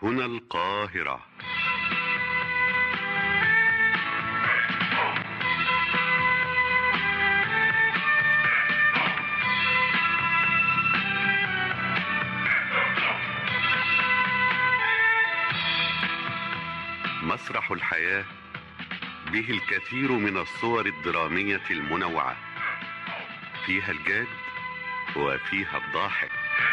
هنا القاهرة مسرح الحياة به الكثير من الصور الدرامية المنوعة فيها الجاد وفيها الضاحك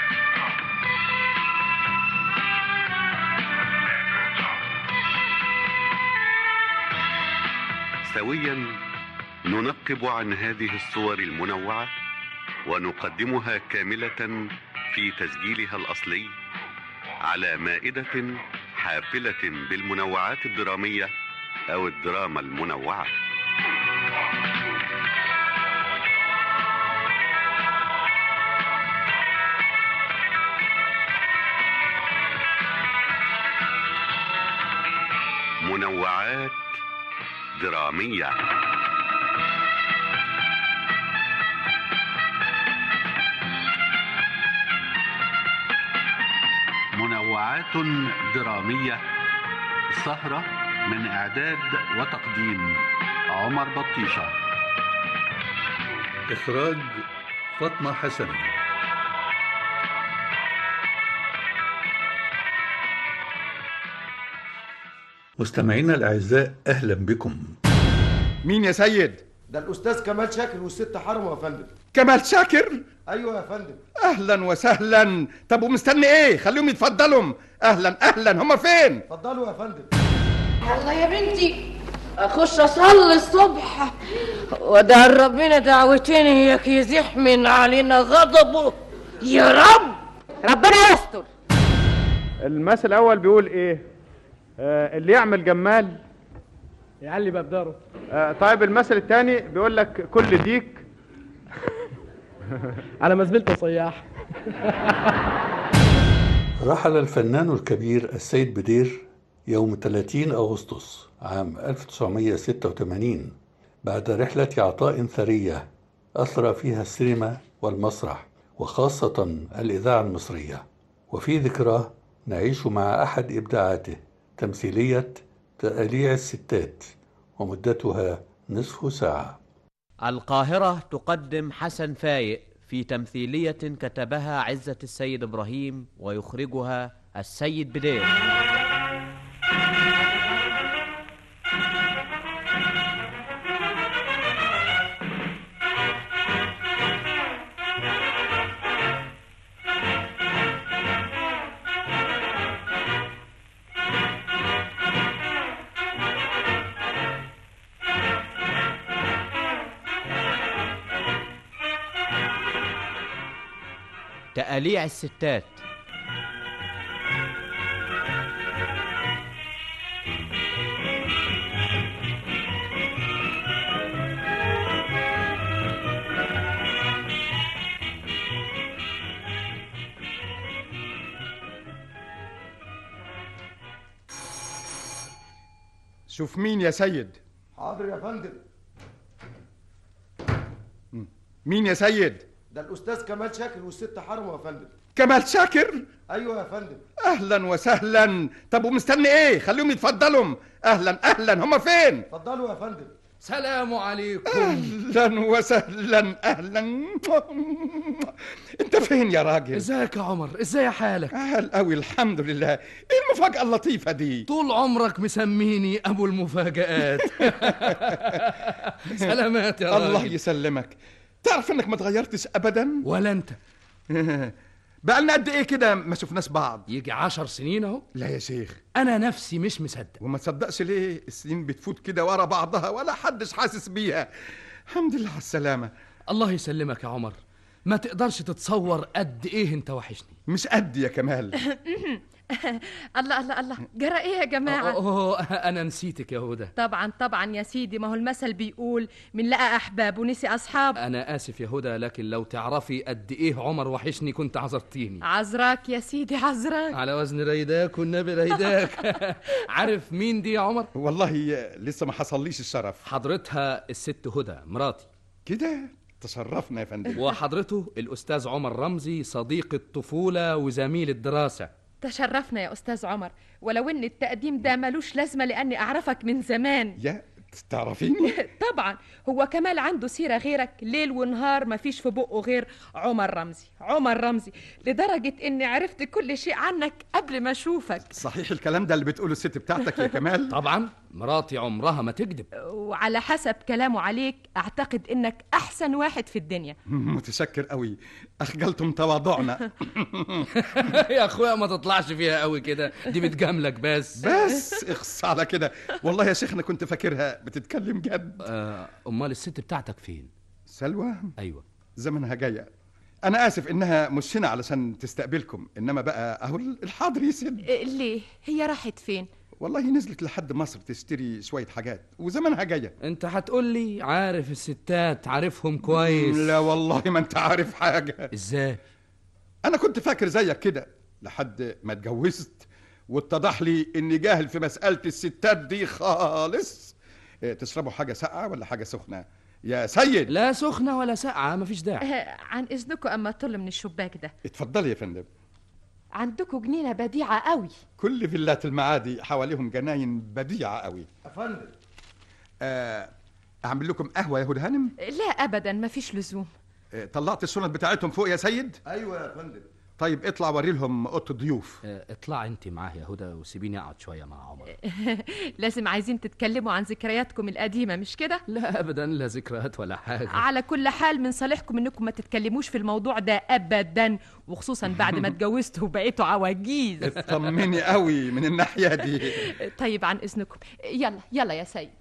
سويا ننقب عن هذه الصور المنوعة ونقدمها كاملة في تسجيلها الأصلي على مائدة حافلة بالمنوعات الدرامية أو الدراما المنوعة منوعات درامية منوعات درامية سهرة من إعداد وتقديم عمر بطيشة إخراج فاطمة حسن مستمعينا الأعزاء أهلا بكم مين يا سيد؟ ده الاستاذ كمال شاكر والست حرمه يا فندم كمال شاكر ايوه يا فندم اهلا وسهلا طب ومستني ايه خليهم يتفضلوا اهلا اهلا هما فين اتفضلوا يا فندم الله يا بنتي اخش اصلي الصبح وادعي ربنا دعوتين هيك يزيح من علينا غضبه يا رب ربنا يستر المثل الاول بيقول ايه آه اللي يعمل جمال يعلي بقدره آه طيب المثل الثاني بيقول لك كل ديك على ما زميلته صياح رحل الفنان الكبير السيد بدير يوم 30 أغسطس عام 1986 بعد رحلة عطاء ثرية أثرى فيها السينما والمسرح وخاصة الإذاعة المصرية وفي ذكراه نعيش مع أحد إبداعاته تمثيلية تأليع الستات ومدتها نصف ساعة القاهرة تقدم حسن فايق في تمثيلية كتبها عزة السيد إبراهيم ويخرجها السيد بدير تأليع الستات شوف مين يا سيد حاضر يا فندم مين يا سيد ده الاستاذ كمال شاكر والست حرمه يا فندم كمال شاكر ايوه يا فندم اهلا وسهلا طب ومستني ايه خليهم يتفضلوا اهلا اهلا هما فين اتفضلوا يا فندم سلام عليكم اهلا وسهلا اهلا انت فين يا راجل ازيك يا عمر ازاي حالك اهل قوي الحمد لله ايه المفاجاه اللطيفه دي طول عمرك مسميني ابو المفاجآت سلامات يا راجل الله يسلمك تعرف انك ما اتغيرتش ابدا ولا انت بقالنا قد ايه كده ما شفناش بعض يجي عشر سنين اهو لا يا شيخ انا نفسي مش مصدق وما تصدقش ليه السنين بتفوت كده ورا بعضها ولا حدش حاسس بيها الحمد لله على السلامه الله يسلمك يا عمر ما تقدرش تتصور قد ايه انت وحشني مش قد يا كمال الله الله الله جرى ايه يا جماعة أوه انا نسيتك يا هدى طبعا طبعا يا سيدي ما هو المثل بيقول من لقى احباب ونسي اصحاب انا اسف يا هدى لكن لو تعرفي قد ايه عمر وحشني كنت عذرتيني عذراك يا سيدي عذراك على وزن ريداك والنبي ريداك عارف مين دي يا عمر والله لسه ما حصليش الشرف حضرتها الست هدى مراتي كده تشرفنا يا فندم وحضرته الاستاذ عمر رمزي صديق الطفوله وزميل الدراسه تشرفنا يا أستاذ عمر ولو إن التقديم ده ملوش لازمة لأني أعرفك من زمان يا تعرفيني طبعا هو كمال عنده سيرة غيرك ليل ونهار مفيش في بقه غير عمر رمزي عمر رمزي لدرجة إني عرفت كل شيء عنك قبل ما أشوفك صحيح الكلام ده اللي بتقوله الست بتاعتك يا كمال طبعا مراتي عمرها ما تكذب وعلى حسب كلامه عليك أعتقد إنك أحسن واحد في الدنيا متشكر قوي اخجلتم تواضعنا يا اخويا ما تطلعش فيها قوي كده دي بتجاملك بس بس اخص على كده والله يا شيخنا كنت فاكرها بتتكلم جد آه، امال الست بتاعتك فين سلوى ايوه زمنها جاية انا اسف انها مش هنا علشان تستقبلكم انما بقى اهو الحاضر يسد إيه، ليه هي راحت فين والله نزلت لحد مصر تشتري شوية حاجات وزمنها جاية انت هتقول لي عارف الستات عارفهم كويس لا والله ما انت عارف حاجة ازاي انا كنت فاكر زيك كده لحد ما اتجوزت واتضح لي اني جاهل في مسألة الستات دي خالص إيه، تشربوا حاجة ساقعة ولا حاجة سخنة يا سيد لا سخنه ولا ساقعه مفيش داعي آه، عن إذنكم أما طل من الشباك ده اتفضلي يا فندم عندكم جنينة بديعة قوي كل فيلات المعادي حواليهم جناين بديعة قوي يا فندم آه، اعمل لكم قهوة يا هود هانم لا أبدا مفيش لزوم آه، طلعت الشنط بتاعتهم فوق يا سيد ايوه يا فندم طيب اطلع وري لهم اوضه الضيوف آه، اطلع انت معاه يا هدى وسيبيني اقعد شويه مع عمر لازم عايزين تتكلموا عن ذكرياتكم القديمة مش كده؟ لا ابدا لا ذكريات ولا حاجه على كل حال من صالحكم انكم ما تتكلموش في الموضوع ده ابدا وخصوصا بعد ما اتجوزتوا وبقيتوا عواجيز اطمني قوي من الناحيه دي طيب عن اذنكم يلا يلا يا سيد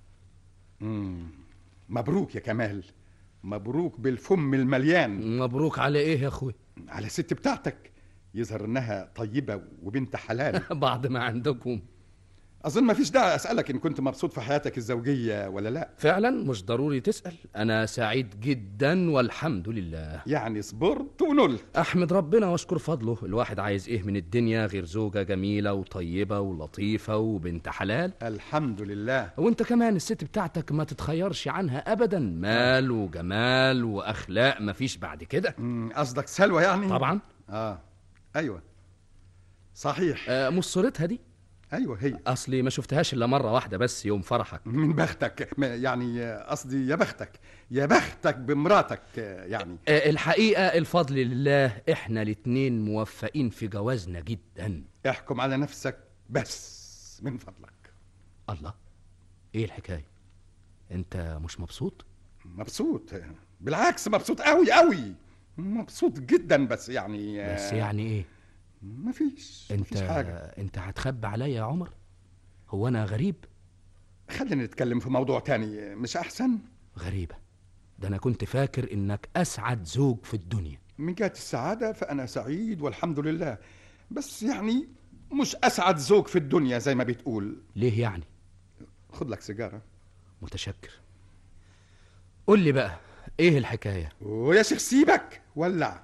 مم. مبروك يا كمال مبروك بالفم المليان مبروك على ايه يا اخوي على الست بتاعتك يظهر انها طيبه وبنت حلال بعد ما عندكم اظن ما فيش داعي اسالك ان كنت مبسوط في حياتك الزوجيه ولا لا فعلا مش ضروري تسال انا سعيد جدا والحمد لله يعني صبرت ونلت احمد ربنا واشكر فضله الواحد عايز ايه من الدنيا غير زوجه جميله وطيبه ولطيفه وبنت حلال الحمد لله وانت كمان الست بتاعتك ما تتخيرش عنها ابدا مال وجمال واخلاق مفيش بعد كده مم، قصدك سلوى يعني طبعا اه ايوه صحيح آه مش صورتها دي ايوه هي اصلي ما شفتهاش الا مره واحده بس يوم فرحك من بختك ما- يعني آه، قصدي يا بختك يا بختك بمراتك آه، يعني آه الحقيقه الفضل لله احنا الاتنين موفقين في جوازنا جدا احكم على نفسك بس من فضلك الله ايه الحكايه انت مش مبسوط مبسوط بالعكس مبسوط قوي قوي مبسوط جدا بس يعني آه، بس يعني ايه مفيش انت مفيش حاجه انت هتخبي عليا يا عمر هو انا غريب خلينا نتكلم في موضوع تاني مش احسن غريبه ده انا كنت فاكر انك اسعد زوج في الدنيا من جهه السعاده فانا سعيد والحمد لله بس يعني مش اسعد زوج في الدنيا زي ما بتقول ليه يعني خد لك سيجاره متشكر قول لي بقى ايه الحكايه ويا شيخ سيبك ولع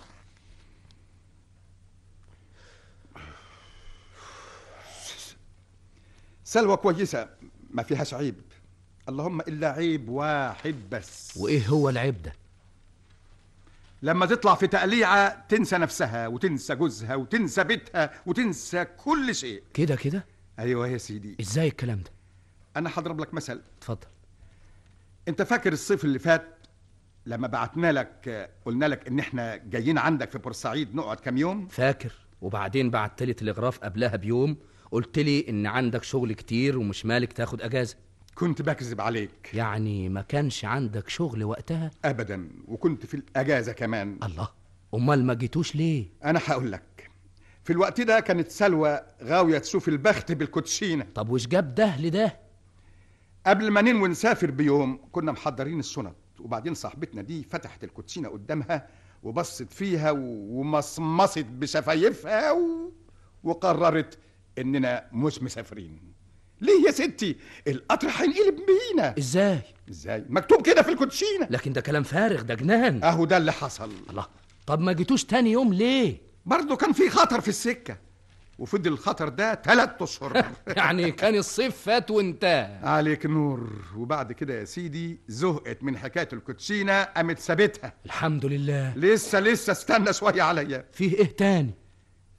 سلوى كويسة ما فيهاش عيب اللهم إلا عيب واحد بس وايه هو العيب ده لما تطلع في تقليعة تنسى نفسها وتنسى جوزها وتنسى بيتها وتنسى كل شيء كده كده أيوة يا سيدي ازاي الكلام ده أنا هضرب لك مثل اتفضل أنت فاكر الصيف اللي فات لما بعتنا لك قلنا لك إن إحنا جايين عندك في بورسعيد نقعد كام يوم فاكر وبعدين بعت لي تلغراف قبلها بيوم قلت لي ان عندك شغل كتير ومش مالك تاخد اجازه كنت بكذب عليك يعني ما كانش عندك شغل وقتها ابدا وكنت في الاجازه كمان الله امال ما جيتوش ليه انا هقول لك في الوقت ده كانت سلوى غاويه تشوف البخت بالكوتشينه طب وش جاب ده لده قبل ما ننوي نسافر بيوم كنا محضرين الشنط وبعدين صاحبتنا دي فتحت الكوتشينه قدامها وبصت فيها و- ومصمصت بشفايفها و... وقررت اننا مش مسافرين ليه يا ستي القطر هينقلب بينا ازاي ازاي مكتوب كده في الكوتشينه لكن ده كلام فارغ ده جنان اهو ده اللي حصل الله طب ما جيتوش تاني يوم ليه برضه كان في خطر في السكه وفضل الخطر ده ثلاث اشهر يعني كان الصيف فات وانتهى عليك نور وبعد كده يا سيدي زهقت من حكايه الكوتشينه قامت سابتها الحمد لله لسه لسه استنى شويه عليا فيه ايه تاني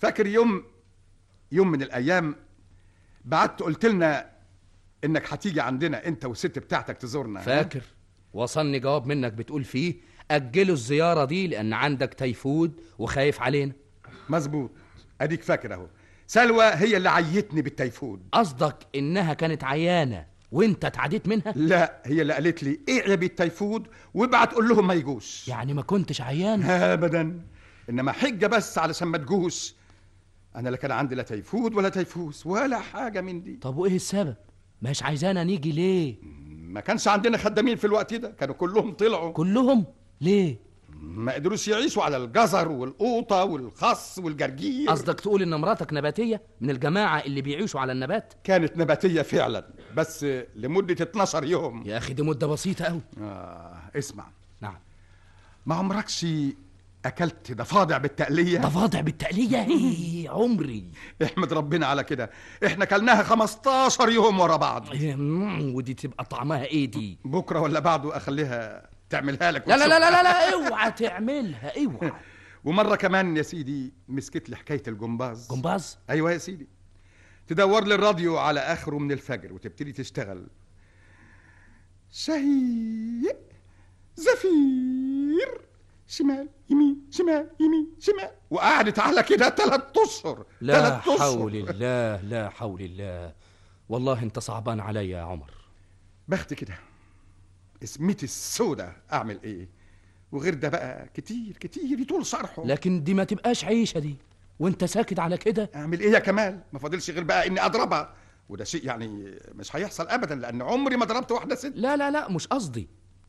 فاكر يوم يوم من الايام بعت قلت لنا انك هتيجي عندنا انت والست بتاعتك تزورنا ها؟ فاكر وصلني جواب منك بتقول فيه أجلوا الزيارة دي لأن عندك تيفود وخايف علينا مظبوط اديك فاكر اهو سلوى هي اللي عيتني بالتيفود قصدك إنها كانت عيانة وأنت اتعديت منها لا هي اللي قالت لي اعيا التيفود وابعت قول لهم ما يجوش يعني ما كنتش عيان ابدا انما حجه بس علشان ما تجوش انا لا كان عندي لا تيفود ولا تيفوس ولا حاجه من دي طب وإيه السبب مش عايزانا نيجي ليه ما كانش عندنا خدامين في الوقت ده كانوا كلهم طلعوا كلهم ليه ما قدروش يعيشوا على الجزر والقوطه والخس والجرجير قصدك تقول إن مراتك نباتية من الجماعة اللي بيعيشوا على النبات كانت نباتيه فعلا بس لمده 12 يوم يا أخي دي مدة بسيطة أوي آه اسمع نعم ما عمركش اكلت ضفادع بالتقليه ضفادع بالتقلية إيه عمري احمد ربنا على كده احنا كلناها 15 يوم ورا بعض إيه، مم، ودي تبقى طعمها إيه دي بكره ولا بعده اخليها تعملها لك لا لا لا وتشوف. لا لا, لا اوعى تعملها اوعى ومره كمان يا سيدي مسكت لي حكايه الجمباز جمباز ايوه يا سيدي تدور لي الراديو على اخره من الفجر وتبتدي تشتغل شهيق زفير شمال يمين شمال يمين شمال وقعدت على كده ثلاث اشهر لا تلات أشهر. حول الله لا حول الله والله انت صعبان عليا يا عمر بخت كده اسمتي السودة اعمل ايه وغير ده بقى كتير كتير يطول شرحه لكن دي ما تبقاش عيشة دي وانت ساكت على كده اعمل ايه يا كمال ما فاضلش غير بقى اني اضربها وده شيء يعني مش هيحصل ابدا لان عمري ما ضربت واحده ست لا لا لا مش قصدي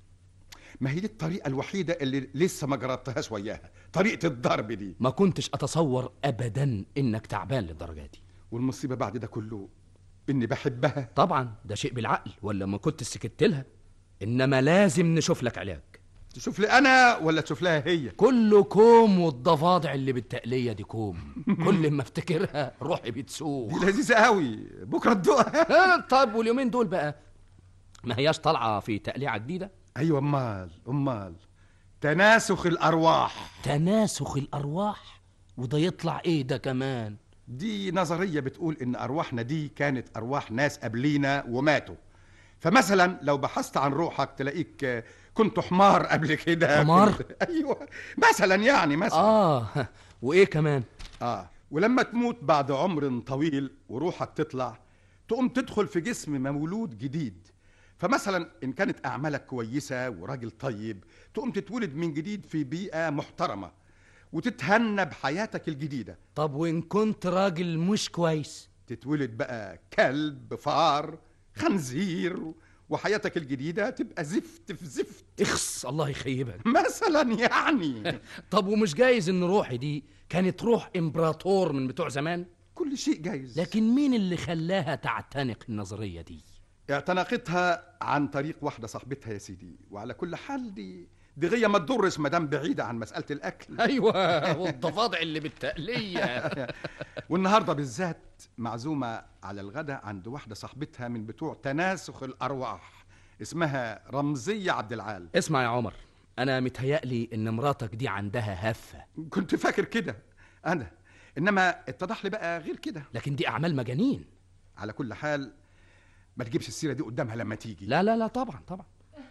ما هي دي الطريقه الوحيده اللي لسه ما جربتهاش وياها طريقه الضرب دي ما كنتش اتصور ابدا انك تعبان للدرجة دي والمصيبه بعد ده كله اني بحبها طبعا ده شيء بالعقل ولا ما كنت سكت لها انما لازم نشوف لك علاج تشوف لي انا ولا تشوف لها هي كله كوم والضفادع اللي بالتقلية دي كوم كل ما افتكرها روحي بتسوق دي لذيذه قوي بكره تدوقها آه، طب واليومين دول بقى ما هياش طالعة في تقليعة جديدة ايوه امال امال تناسخ الارواح تناسخ الأرواح وده يطلع إيه ده كمان دي نظريه بتقول ان ارواحنا دي كانت ارواح ناس قبلينا وماتوا فمثلا لو بحثت عن روحك تلاقيك آه، كنت حمار قبل كده حمار؟ كنت- ايوه مثلا يعني مثلا آه وإيه كمان اه ولما تموت بعد عمر طويل وروحك تطلع تقوم تدخل في جسم مولود جديد فمثلا ان كانت اعمالك كويسه وراجل طيب تقوم تتولد من جديد في بيئه محترمه وتتهنى بحياتك الجديده طب وإن كنت راجل مش كويس تتولد بقى كلب فار خنزير وحياتك الجديده تبقى زفت في زفت اخس الله يخيبك مثلا يعني طب ومش جايز إن روحي دي كانت روح إمبراطور من بتوع زمان كل شيء جايز لكن مين اللي خلاها تعتنق النظرية دي اعتنقتها عن طريق واحده صاحبتها يا سيدي وعلى كل حال دي دي غيه ما تضرش ما دام بعيده عن مساله الاكل أيوة والضفادع اللي بالتقلية والنهارده بالذات معزومه على الغداء عند واحده صاحبتها من بتوع تناسخ الارواح اسمها رمزيه عبد العال اسمع يا عمر أنا متهيألي إن مراتك دي عندها هفة كنت فاكر كده انا انما اتضح لي بقى غير كده لكن دي أعمال مجانين على كل حال ما تجيبش السيره دي قدامها لما تيجي لا لا لا طبعا طبعا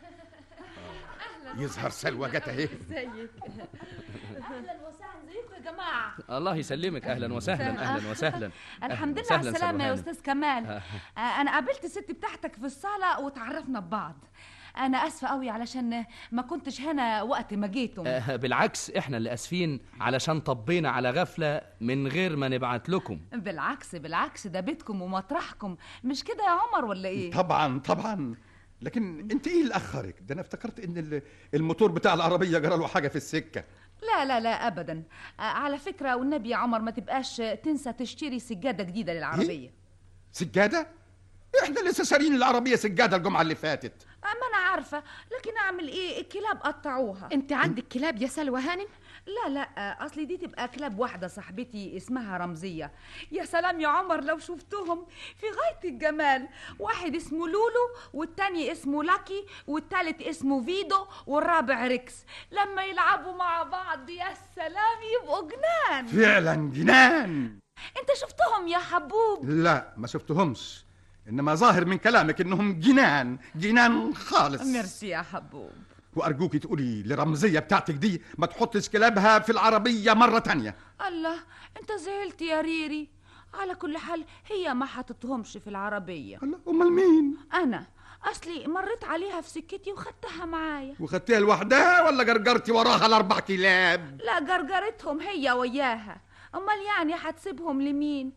يظهر سلوى جت اهي ازيك اهلا وسهلا ازيكم يا جماعه الله يسلمك أهلا وسهلا أهلا وسهلا الحمد أهلاً لله على وسهلاً السلامه يا سلوهان. استاذ كمال آه. آه، انا قابلت الست بتاعتك في الصاله وتعرفنا ببعض انا اسفه قوي علشان ما كنتش هنا وقت ما جيتم آه، بالعكس احنا اللي اسفين علشان طبينا على غفلة من غير ما نبعت لكم بالعكس بالعكس ده بيتكم ومطرحكم مش كده يا عمر ولا ايه طبعا طبعا لكن انت ايه اللي اخرك ده انا افتكرت ان ال- الموتور بتاع العربيه جرى له حاجه في السكه لا لا لا ابدا آه، على فكره والنبي يا عمر ما تبقاش تنسى تشتري سجاده جديده للعربيه سجاده احنا لسه شارين العربيه سجاده الجمعه اللي فاتت آه، ما انا عارفه لكن اعمل ايه الكلاب قطعوها انت عندك كلاب يا سلوى هانم لا لا اصل دي تبقى كلاب واحده صاحبتي اسمها رمزيه يا سلام يا عمر لو شفتهم في غايه الجمال واحد اسمه لولو والتاني اسمه لاكي والتالت اسمه فيدو والرابع ريكس لما يلعبوا مع بعض يا سلام يبقوا جنان فعلا جنان انت شفتهم يا حبوب لا ما شفتهمش انما ظاهر من كلامك انهم جنان جنان خالص ميرسي يا حبوب وارجوكي تقولي لرمزيه بتاعتك دي ما تحطش كلابها في العربيه مره تانية الله انت زعلت يا ريري على كل حال هي ما حطتهمش في العربيه الله امال مين انا اصلي مريت عليها في سكتي وخدتها معايا وخدتيها لوحدها ولا جرجرتي وراها الاربع كلاب لا جرجرتهم هي وياها امال يعني هتسيبهم لمين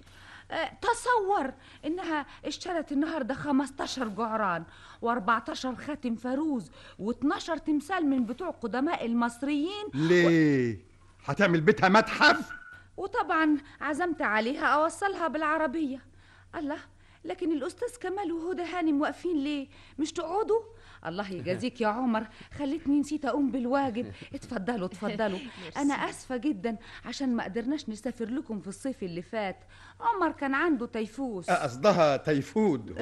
أه تصور انها اشترت النهارده 15 جعران و14 خاتم فاروز و12 تمثال من بتوع قدماء المصريين ليه هتعمل بيتها متحف وطبعا عزمت عليها اوصلها بالعربيه الله لكن الاستاذ كمال وهدى هانم واقفين ليه مش تقعدوا الله يجازيك يا عمر خلتني نسيت اقوم بالواجب اتفضلوا اتفضلوا انا اسفه جدا عشان ما قدرناش نسافر لكم في الصيف اللي فات عمر كان عنده تيفوس قصدها تيفود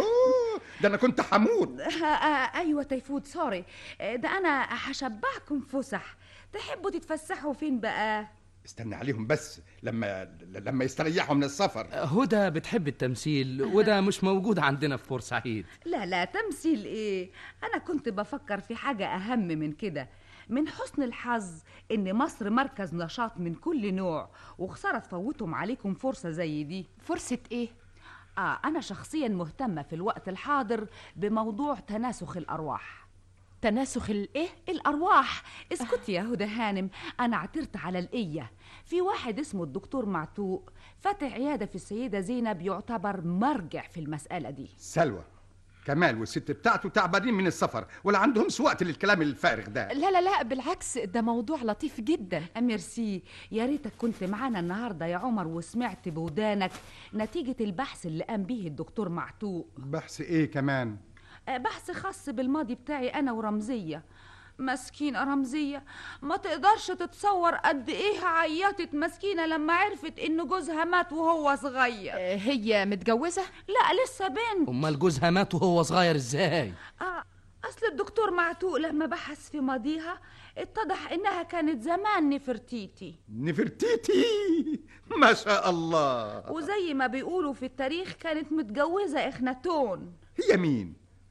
ده انا كنت حمود ايوه تيفود سوري ده انا هشبعكم فسح تحبوا تتفسحوا فين بقى استنى عليهم بس لما لما يستريحوا من السفر هدى بتحب التمثيل وده مش موجود عندنا في بورسعيد لا لا تمثيل ايه انا كنت بفكر في حاجه اهم من كده من حسن الحظ ان مصر مركز نشاط من كل نوع وخساره تفوتهم عليكم فرصه زي دي فرصه ايه اه انا شخصيا مهتمه في الوقت الحاضر بموضوع تناسخ الارواح تناسخ الايه الارواح اسكتي يا هدى هانم انا عثرت على القيه في واحد اسمه الدكتور معتوق فاتح عياده في السيده زينب يعتبر مرجع في المساله دي سلوى كمال والست بتاعته تعبانين من السفر ولا عندهمش وقت للكلام الفارغ ده لا لا لا بالعكس ده موضوع لطيف جدا ميرسي يا ريتك كنت معانا النهارده يا عمر وسمعت بودانك نتيجه البحث اللي قام به الدكتور معتوق بحث ايه كمان بحث خاص بالماضي بتاعي انا ورمزيه مسكينة رمزية ما تقدرش تتصور قد ايه عيطت مسكينة لما عرفت ان جوزها مات وهو صغير هي متجوزة؟ لا لسه بنت امال جوزها مات وهو صغير ازاي؟ آه اصل الدكتور معتوق لما بحث في ماضيها اتضح انها كانت زمان نفرتيتي نفرتيتي ما شاء الله وزي ما بيقولوا في التاريخ كانت متجوزة اخناتون هي مين؟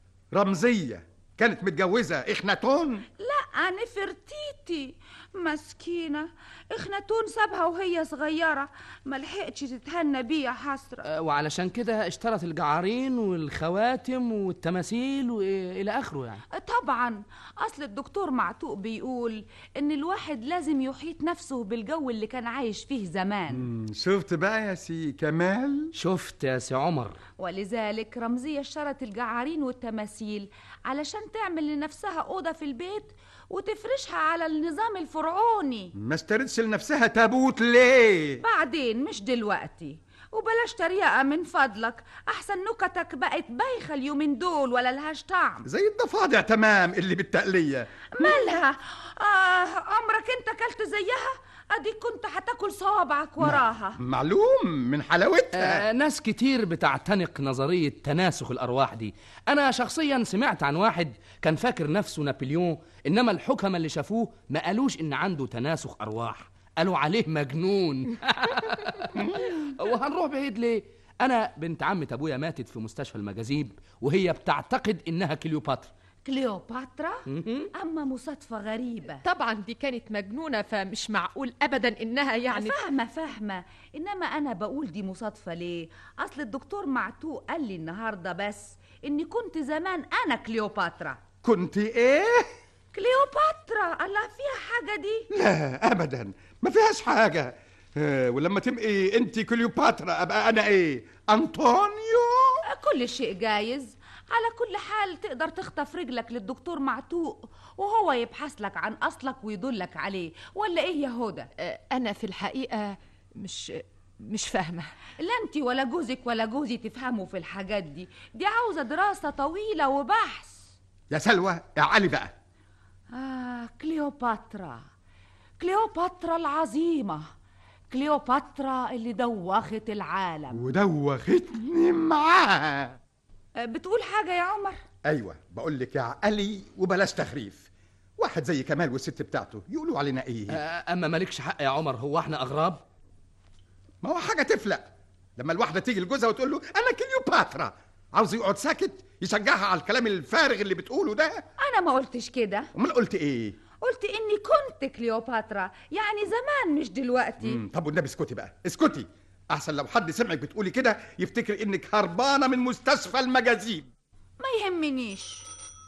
رمزية كانت متجوزة إخناتون؟ لا نفرتيتي مسكينة إخناتون سابها وهي صغيرة ملحقتش تتهنى بيها حسرة أه وعلشان كده اشترت الجعارين والخواتم والتماثيل وإلى آخره يعني طبعا أصل الدكتور معتوق بيقول إن الواحد لازم يحيط نفسه بالجو اللي كان عايش فيه زمان شفت بقى يا سي كمال شفت يا سي عمر ولذلك رمزية اشترت الجعارين والتماثيل علشان تعمل لنفسها أوضة في البيت وتفرشها على النظام الفرعوني ما اشترتش لنفسها تابوت ليه بعدين مش دلوقتي وبلاش تريقة من فضلك أحسن نكتك بقت بايخة اليومين دول ولا لهاش طعم زي الضفادع تمام اللي بالتقلية مالها آه عمرك انت كلت زيها ادي كنت هتاكل صوابعك وراها معلوم من حلاوتها آه ناس كتير بتعتنق نظرية تناسخ الأرواح دي أنا شخصيا سمعت عن واحد كان فاكر نفسه نابليون إنما الحكمة اللي شافوه ما قالوش إن عنده تناسخ أرواح قالوا عليه مجنون وهنروح بعيد ليه أنا بنت عمة أبويا ماتت في مستشفى المجاذيب وهي بتعتقد إنها كليوباترا كليوباترا أما مصادفة غريبة طبعا دي كانت مجنونة فمش معقول أبدا إنها يعني فاهمة فاهمة إنما أنا بقول دي مصادفة ليه أصل الدكتور معتوق قال لي النهاردة بس إني كنت زمان أنا كليوباترا كنت إيه؟ كليوباترا الله فيها حاجة دي لا أبدا ما فيهاش حاجة آه ولما تبقي أنت كليوباترا أبقى أنا إيه؟ أنطونيو؟ كل شيء جايز على كل حال تقدر تخطف رجلك للدكتور معتوق وهو يبحث لك عن اصلك ويدلك عليه ولا ايه يا هدى انا في الحقيقه مش مش فاهمه لا انت ولا جوزك ولا جوزي تفهموا في الحاجات دي دي عاوزه دراسه طويله وبحث يا سلوى يا علي بقى آه كليوباترا كليوباترا العظيمة كليوباترا اللي دوخت العالم ودوختني معاها آه، بتقول حاجة يا عمر ايوه بقول لك يا علي وبلاش تخريف واحد زي كمال والست بتاعته يقولوا علينا ايه آه، اما مالكش حق يا عمر هو احنا اغراب ما هو حاجه تفلق لما الواحده تيجي لجوزها وتقول له انا كليوباترا عاوز يقعد ساكت يشجعها على الكلام الفارغ اللي بتقوله ده أنا ما قلتش كده امال قلت ايه قلت إني كنت كليوباترا يعني زمان مش دلوقتي مم، طب والنبي اسكتي بقى اسكتي احسن لو حد سمعك بتقولي كده يفتكر انك هربانه من مستشفى المجازين ما يهمنيش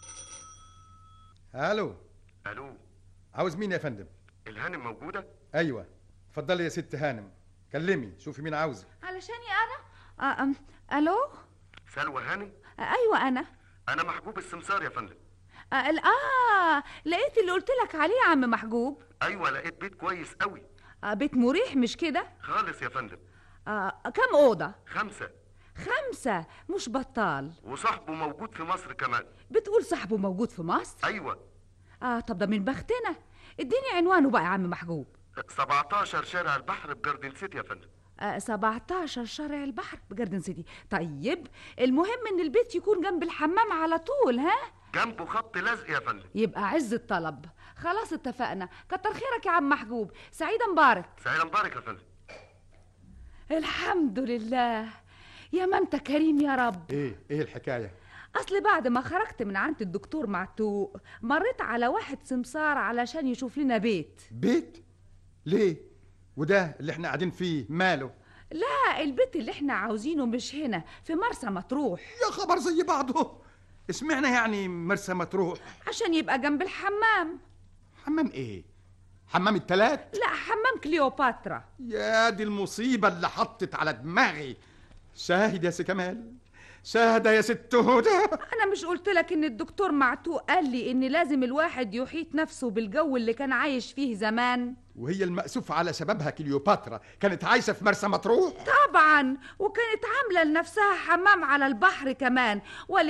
الو الو عاوز مين يا فندم الهانم موجوده ايوه اتفضلي يا ست هانم كلمي شوفي مين عاوزك علشاني أنا آه أم. ألو سلوى هانم آه أيوة أنا انا محجوب السمسار يا فندم آه, ال- آه لقيت اللي قلت لك عليه يا عم محجوب ايوه لقيت بيت كويس قوي آه بيت مريح مش كده خالص يا فندم آه كم أوضة خمسه خمسة مش بطال وصاحبه موجود في مصر كمان بتقول صاحبه موجود في مصر ايوه آه طب ده من بختنا اديني عنوانه بقى يا عم محجوب 17 شارع البحر بجاردن سيتي يا فندم آه 17 شارع البحر بجاردن سيتي طيب المهم ان البيت يكون جنب الحمام على طول ها جنبه خط لزق يا فندم يبقى عز الطلب خلاص اتفقنا كتر خيرك يا عم محجوب سعيدة مبارك سعيد مبارك يا فندم الحمد لله يا ما انت كريم يا رب ايه ايه الحكايه اصل بعد ما خرجت من عند الدكتور معتوق مريت على واحد سمسار علشان يشوف لنا بيت بيت ليه وده اللي احنا قاعدين فيه ماله لا البيت اللي احنا عاوزينه مش هنا في مرسى مطروح يا خبر زي بعضه اسمعنا يعني مرسى مطروح عشان يبقى جنب الحمام حمام ايه حمام التلات لا حمام كليوباترا يا دي المصيبة اللي حطت على دماغي شاهد يا سي كمال شاهد يا ست هدى انا مش قلت لك ان الدكتور معتوق قال لي ان لازم الواحد يحيط نفسه بالجو اللي كان عايش فيه زمان وهي المأسوف على سببها كليوباترا كانت عايشة في مرسى مطروح طبعا وكانت عامله لنفسها حمام على البحر كمان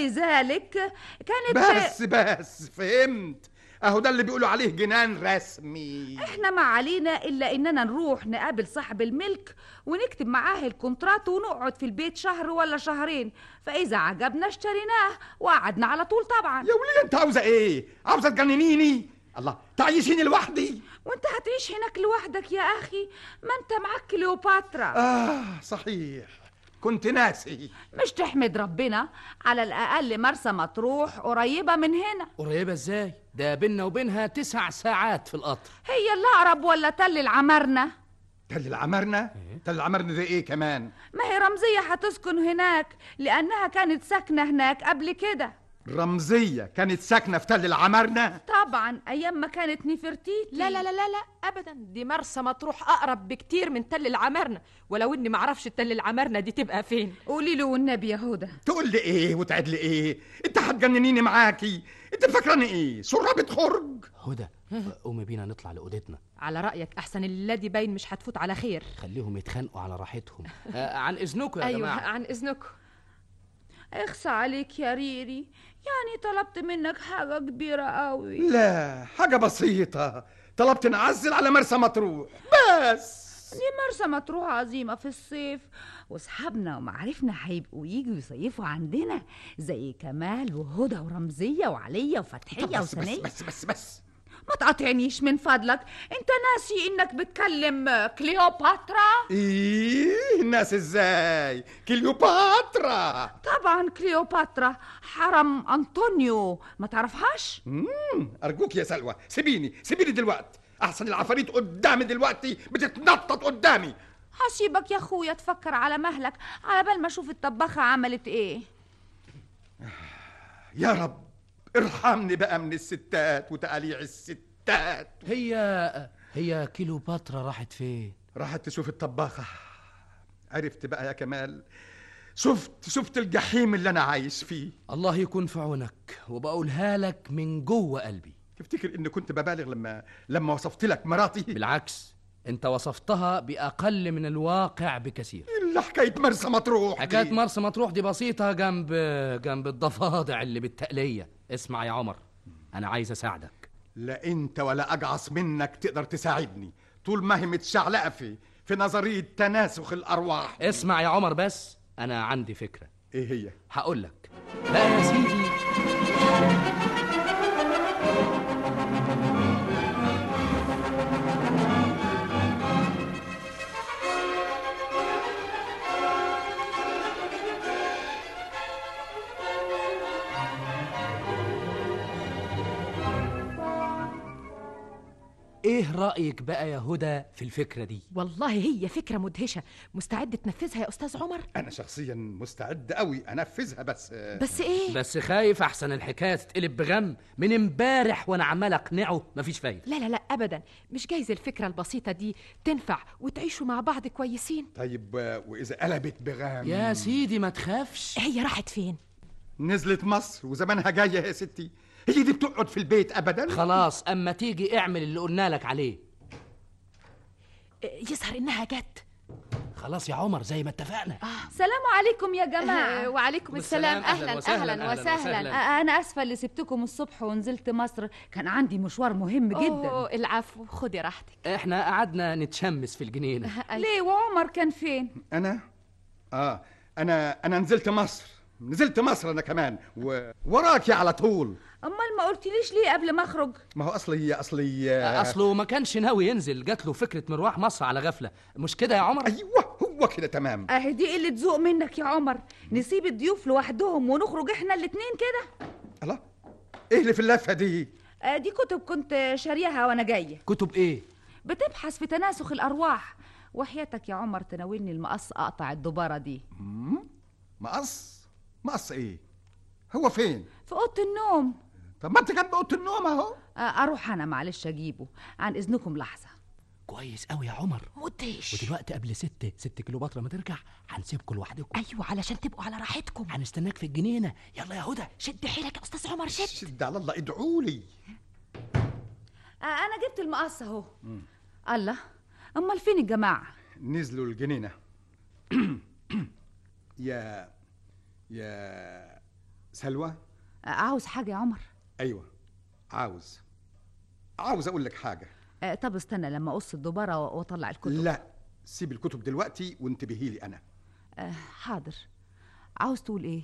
ولذلك كانت بس بس فهمت اهو ده اللي بيقولوا عليه جنان رسمي احنا ما علينا الا اننا نروح نقابل صاحب الملك ونكتب معاه الكونترات ونقعد في البيت شهر ولا شهرين فاذا عجبنا اشتريناه وقعدنا على طول طبعا يا وليه انت عاوزة ايه عاوزة تجننيني الله تعيشيني لوحدي وانت هتعيش هناك لوحدك يا اخي ما انت معاك كليوباترا اه صحيح كنت ناسي مش تحمد ربنا على الاقل مرسى مطروح قريبه من هنا قريبة ازاي ده بينا وبينها تسع ساعات في القطر هي اللي اقرب ولا تل العمرنه تل العمرنة تل العمرنة ده ايه كمان ما هي رمزيه هتسكن هناك لانها كانت ساكنه هناك قبل كده رمزية كانت ساكنة في تل العمرنة طبعا ايام ما كانت نفرتيتي لا لا لا لا لا ابدا دي مرسى مطروح اقرب بكتير من تل العمارنه ولو اني معرفش تل العمارنه دي تبقى فين قولي له والنبي يا هدى تقول لي ايه وتعد لي ايه انت هتجننيني معاكي انت فاكراني ايه سرابة خرج هدى قومي بينا نطلع لأوضتنا على رايك احسن الليله دي باين مش هتفوت على خير خليهم يتخانقوا على راحتهم آه عن إذنكم يا ايوه جماعة عن اذنكم اخصى عليك يا ريري يعني طلبت منك حاجه كبيره قوي لا حاجة بسيطة طلبت نعزل على مرسى مطروح بس دي مرسى مطروح عظيمة في الصيف واصحابنا ومعارفنا هيبقوا يجوا يصيفوا عندنا زي كمال وهدى ورمزية وعليا وفتحية طب بس بس وسنية بس بس بس ما تقاطعنيش من فضلك انت ناسي انك بتكلم كليوباترا ايه الناس ازاي كليوباترا طبعا كليوباترا حرم انطونيو ما تعرفهاش مم. ارجوك يا سلوى سيبيني سيبيني دلوقتي احسن العفاريت قدامي دلوقتي بتتنطط قدامي هسيبك يا اخويا تفكر على مهلك على بال ما اشوف الطباخة عملت ايه يا رب ارحمني بقى من الستات وتقاليع الستات هي هي كيلوباترا راحت فين راحت تشوف الطباخة عرفت بقى يا كمال شفت شفت الجحيم اللي انا عايش فيه الله يكون في عونك وبقولها لك من جوه قلبي تفتكر اني كنت ببالغ لما لما وصفت لك مراتي بالعكس انت وصفتها باقل من الواقع بكثير الا حكايه مرسى مطروح حكايه دي. مرسى مطروح دي بسيطه جنب جنب الضفادع اللي بالتقليه اسمع يا عمر انا عايز اساعدك لا انت ولا اجعص منك تقدر تساعدني طول ما هي متشعلقه في في نظريه تناسخ الارواح اسمع يا عمر بس انا عندي فكره ايه هي هقول لك بقى يا سيدي ايه رايك بقى يا هدى في الفكره دي والله هي فكرة مدهشة مستعد تنفذها يا أستاذ عمر انا شخصيا مستعد قوي انفذها بس بس إيه بس خايف احسن الحكايه تتقلب بغم من امبارح وانا عمال اقنعه مفيش فايده لا لا لا أبدا مش جايز الفكرة البسيطة دي تنفع وتعيشوا مع بعض كويسين طيب آه، واذا قلبت بغام يا سيدي ما تخافش هي راحت فين نزلت مصر وزمانها جايه يا ستي هي دي بتقعد في البيت ابدا خلاص اما تيجي اعمل اللي قلنا لك عليه يظهر إنها جت خلاص يا عمر زي ما اتفقنا سلام عليكم يا جماعة وعليكم السلام. أهلاً وسهلاً، أهلاً وسهلاً. آه، أنا آسفة اللي سبتكم الصبح ونزلت مصر كان عندي مشوار مهم جدا أوه العفو خدي راحتك احنا قعدنا نتشمس في الجنينه ليه وعمر كان فين؟ انا اه انا انا نزلت مصر نزلت مصر انا كمان و... وراكي على طول أمال ما قلتليش ليه قبل ما أخرج؟ ما هو اصلي اصلي آه، اصله ما كانش ناوي ينزل جات له فكره مروح مصر على غفله مش كده يا عمر ايوه هو كده تمام أهي دي قلة ذوق منك يا عمر نسيب الضيوف لوحدهم ونخرج إحنا الاتنين كده الله ايه اللي في اللفه دي آه، دي كتب كنت شاريها وأنا جاية كتب ايه بتبحث في تناسخ الأرواح وحياتك يا عمر تناولني المقص أقطع الدبارة دي مقص مقص ايه هو فين في أوضة النوم طب ما انت جنب اوضه النوم اهو آه، أروح أنا معلش أجيبه عن إذنكم لحظة كويس قوي يا عمر مدهش ودلوقتي قبل ست ست كيلوباترا ما ترجع هنسيبكم لوحدكم أيوة علشان تبقوا على راحتكم هنستناك في الجنينه يلا يا هدى شد حيلك يا أستاذ عمر شد شد على الله ادعوا لي آه، أنا جبت المقص أهو الله أمال فين الجماعة؟ نزلوا الجنينه يا يا سلوى آه، عاوز حاجة يا عمر ايوه عاوز عاوز اقول لك حاجه آه، طب استنى لما أقص الدبارة و- وأطلع الكتب لا سيب الكتب دلوقتي وانتبهي لي انا آه، حاضر عاوز تقول إيه؟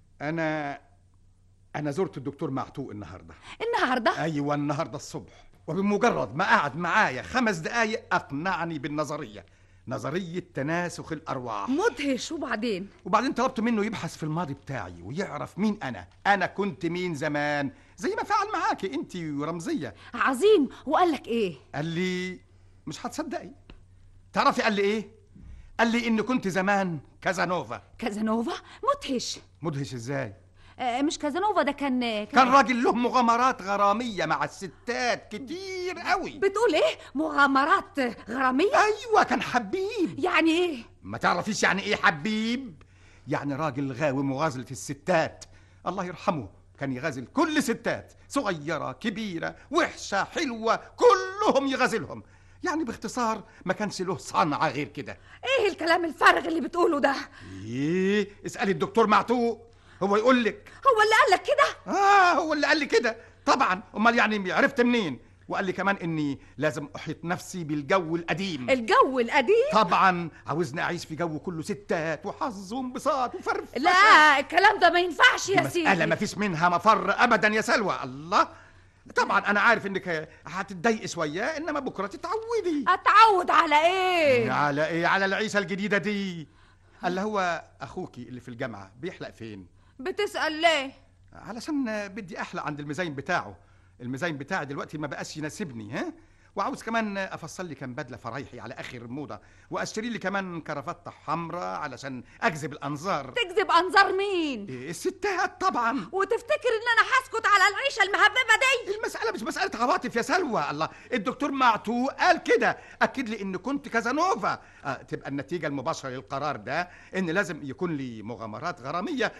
انا انا زرت الدكتور معتوق النهارده النهاردة ايوه النهارده الصبح وبمجرد ما قعد معايا خمس دقايق اقنعني بالنظريه نظريه تناسخ الارواح مدهش وبعدين وبعدين طلبت منه يبحث في الماضي بتاعي ويعرف مين انا انا كنت مين زمان زي ما فعل معاكي انت ورمزيه عظيم وقال لك إيه؟ قال لي مش هتصدقي تعرفي قال لي ايه قال لي ان كنت زمان كازانوفا كازانوفا مدهش مدهش ازاي آه، مش كازانوفا ده كان كان راجل له مغامرات غراميه مع الستات كتير قوي بتقول ايه مغامرات غراميه ايوه كان حبيب يعني ايه ما تعرفيش يعني ايه حبيب يعني راجل غاوي مغازلة الستات الله يرحمه كان يغازل كل ستات صغيرة كبيرة وحشة حلوة كلهم يغازلهم يعني باختصار ما كانش له صنعة غير كده ايه الكلام الفارغ اللي بتقوله ده ايه اسألي الدكتور معتوق هو يقول لك هو اللي قال لك كده اه هو اللي قال لي كده طبعا امال يعني عرفت منين وقال لي كمان اني لازم احيط نفسي بالجو القديم الجو القديم طبعا عاوزني اعيش في جو كله ستات وحظ وانبساط وفرفشه لا الكلام ده ما ينفعش يا سيدي مسألة ما فيش منها مفر ابدا يا سلوى الله طبعا انا عارف انك هتتضايقي شويه انما بكره تتعودي اتعود على ايه على ايه على العيشه الجديده دي اللي هو اخوكي اللي في الجامعه بيحلق فين بتسأل ليه علشان بدي احلق عند الميزان بتاعه الميزان بتاعي دلوقتي ما بقاش يناسبني ها وعاوز كمان افصل لي كام بدله فرايحي على اخر موضه واشتري لي كمان كرافته حمراء علشان اجذب الانظار تجذب انظار مين إيه، الستات طبعا وتفتكر ان انا هسكت على العيشه المهببه دي المسألة مش مسألة عواطف يا سلوى الله الدكتور معتوق قال كده أكد لي إن كنت كازانوفا آه تبقى النتيجة المباشرة للقرار ده إن لازم يكون لي مغامرات غرامية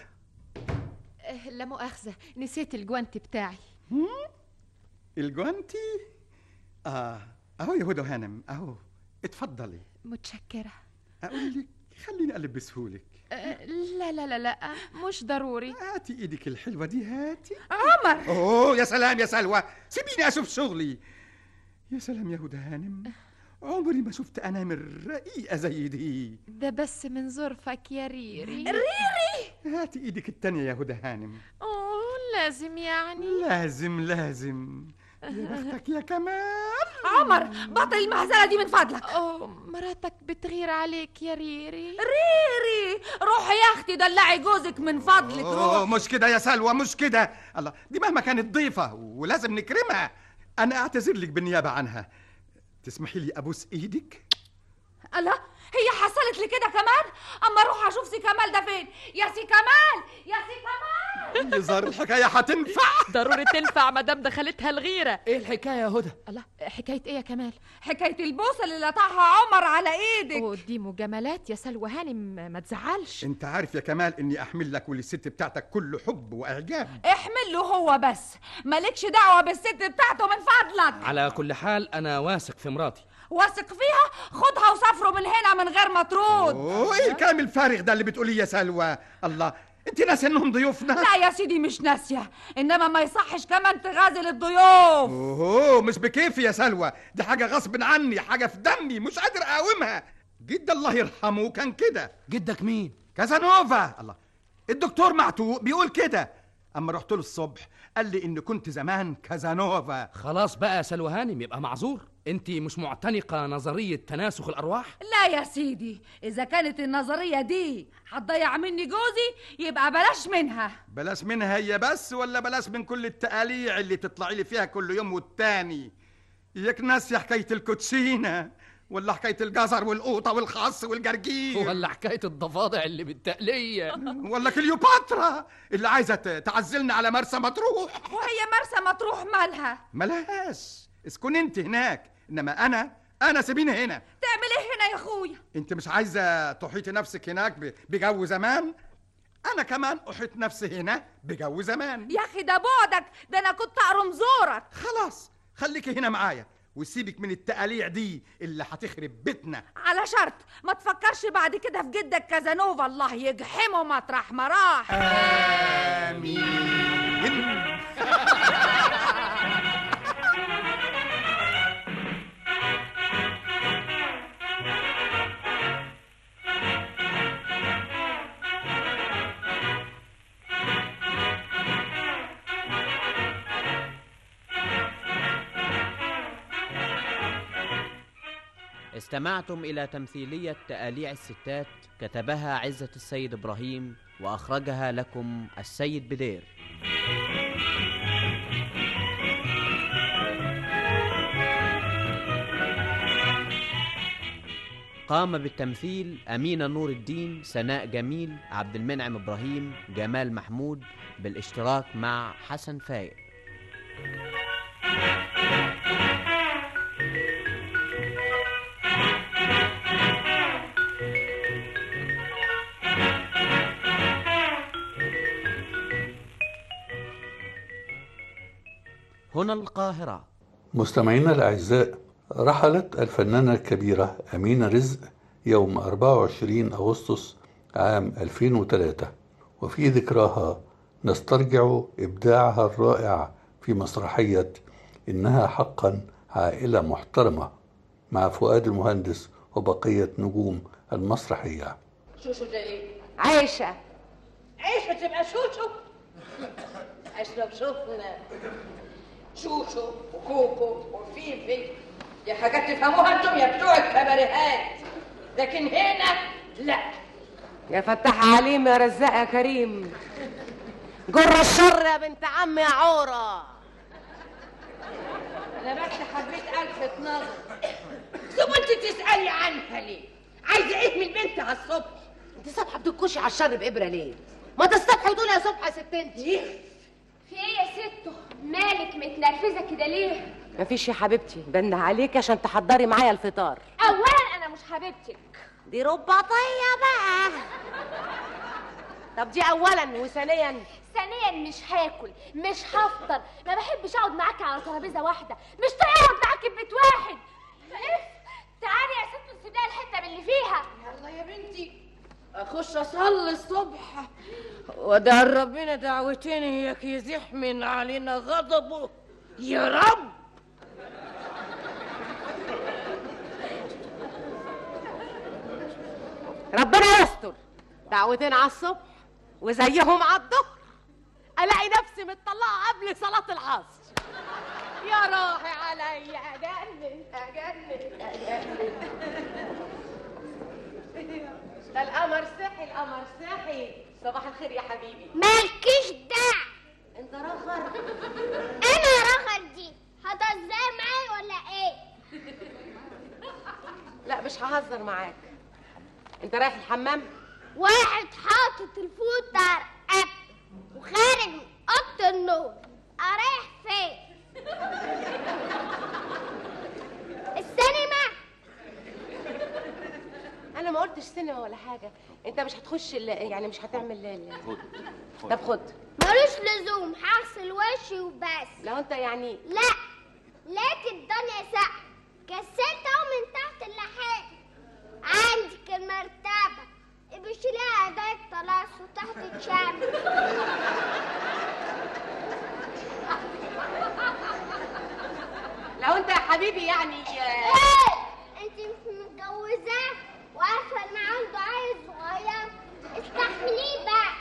آه، لا مؤاخذة نسيت الجوانت بتاعي الجوانتي آه أهو يا هدى هانم أهو اتفضلي متشكرة اقول لك خليني البسهولك أه، لا لا لا لا مش ضروري هاتي ايدك الحلوه دي هاتي عمر اوه يا سلام يا سلوى سيبيني اشوف شغلي يا سلام يا هدى هانم عمري ما شفت انامل رقيقه زي دي ده بس من ظرفك يا ريري ريري هاتي ايدك التانية يا هدى هانم اوه لازم يعني لازم لازم يا بختك يا كمال عمر بطل المهزله دي من فضلك اوه مراتك بتغير عليك يا ريري ريري روحي يا اختي دلعي جوزك من فضلك اوه روح مش كده يا سلوى مش كده الله دي مهما كانت ضيفه ولازم نكرمها انا اعتذر لك بالنيابه عنها تسمحي لي ابوس ايدك الله هي حصلت لي كده كمان اما اروح اشوف سي كمال ده فين يا سي كمال يا سي كمال يظهر الحكايه هتنفع ضروري تنفع مدام دخلتها الغيرة ايه الحكايه يا هدى الله حكاية ايه يا كمال حكايه البوسه اللي لطعها عمر على ايدك اوه دي مجاملات يا سلوى هانم ما تزعلش انت عارف يا كمال اني احمل لك وللست بتاعتك كل حب واعجاب احمل له هو بس مالكش دعوه بالست بتاعته من فضلك على كل حال انا واثق في مراتي واثق فيها خدها وسافروا من هنا من غير ما ترد اوه ايه الكلام الفارغ ده اللي بتقوليه يا سلوى الله انت ناسي انهم ضيوفنا لا يا سيدي مش ناسيه انما ما يصحش كمان تغازل الضيوف اوه مش بكيفي يا سلوى دي حاجه غصب عني حاجه في دمي مش قادر اقاومها جد الله يرحمه كان كده جدك مين كازانوفا الله الدكتور معتوق بيقول كده اما رحت له الصبح قال لي ان كنت زمان كازانوفا خلاص بقى يا سلوى هانم يبقى معذور انت مش معتنقه نظريه تناسخ الارواح لا يا سيدي اذا كانت النظريه دي هتضيع مني جوزي يبقى بلاش منها بلاش منها هي بس ولا بلاش من كل التقاليع اللي تطلعي لي فيها كل يوم والتاني اياك ناسي حكايه الكوتشينه ولا حكايه الجزر والقوطه والخس والجرجير ولا حكايه الضفادع اللي بالتقليه ولا كليوباترا اللي عايزه ت- تعزلنا على مرسى مطروح وهي مرسى مطروح مالها ملهاش اسكن انت هناك انما انا انا سيبيني هنا تعمل ايه هنا يا اخويا انت مش عايزه تحيطي نفسك هناك ب- بجو زمان انا كمان احيط نفسي هنا بجو زمان يا اخي ده بعدك ده انا كنت اقرم زورك خلاص خليكي هنا معايا وسيبك من التقاليع دي اللي هتخرب بيتنا على شرط ما تفكرش بعد كده في جدك كازانوفا الله يجحمه مطرح ما راح امين استمعتم إلى تمثيلية تآليع الستات كتبها عزة السيد إبراهيم وأخرجها لكم السيد بدير قام بالتمثيل أمينة نور الدين سناء جميل عبد المنعم إبراهيم جمال محمود بالاشتراك مع حسن فايق هنا القاهرة مستمعينا الأعزاء رحلت الفنانة الكبيرة أمينة رزق يوم 24 أغسطس عام 2003 وفي ذكراها نسترجع إبداعها الرائع في مسرحية إنها حقا عائلة محترمة مع فؤاد المهندس وبقية نجوم المسرحية شوشو ده ايه؟ عايشه عيش تبقى شوشو اشرب شفنا شوشو وكوكو وفيفي دي حاجات تفهموها انتم يا بتوع الكباريهات لكن هنا لا يا فتح عليم يا رزاق يا كريم جر الشر يا بنت عم يا عورة انا بس حبيت الفت نظر ثم انت تسالي عنها ليه؟ عايزه ايه من البنت على الصبح؟ انت صبحة بتنكشي على الشر بإبرة ليه؟ ما تصطبحي وتقولي يا صبحة يا ست انت في ايه يا ستو مالك متنرفزه كده ليه مفيش يا حبيبتي بنده عليك عشان تحضري معايا الفطار اولا انا مش حبيبتك دي رباطية بقى طب دي أولا وثانيا ثانيا مش هاكل مش هفطر ما بحبش اقعد معاكي على ترابيزه واحده مش طايقه اقعد معاكي في بيت واحد اف تعالي يا ست منها الحته من اللي فيها يلا يا بنتي اخش اصلي الصبح ودع ربنا دعوتين هيك يزيح من علينا غضبه يا رب ربنا يستر دعوتين على الصبح وزيهم على الظهر الاقي نفسي متطلعه قبل صلاه العصر يا راحي عليا اجنن اجنن اجنن ده القمر صحي القمر صحي صباح الخير يا حبيبي مالكيش داع انت رخر انا رخر دي هتهزر معايا ولا ايه لا مش ههزر معاك انت رايح الحمام واحد حاطط الفوت على رقبته وخارج من اوضه النوم رايح فين السينما انا ما قلتش سينما ولا حاجه انت مش هتخش ال- يعني مش هتعمل ال- طب خد ملوش لزوم هغسل وشي وبس لو انت يعني لا لقيت الدنيا سقف كسلت اهو من تحت اللحاف عندك المرتبة بشيلها ايديك طلاس وتحت الشام لو انت يا حبيبي يعني ايه انت مش متجوزاه وعارفه ان عنده عيل صغير استحمليه بقى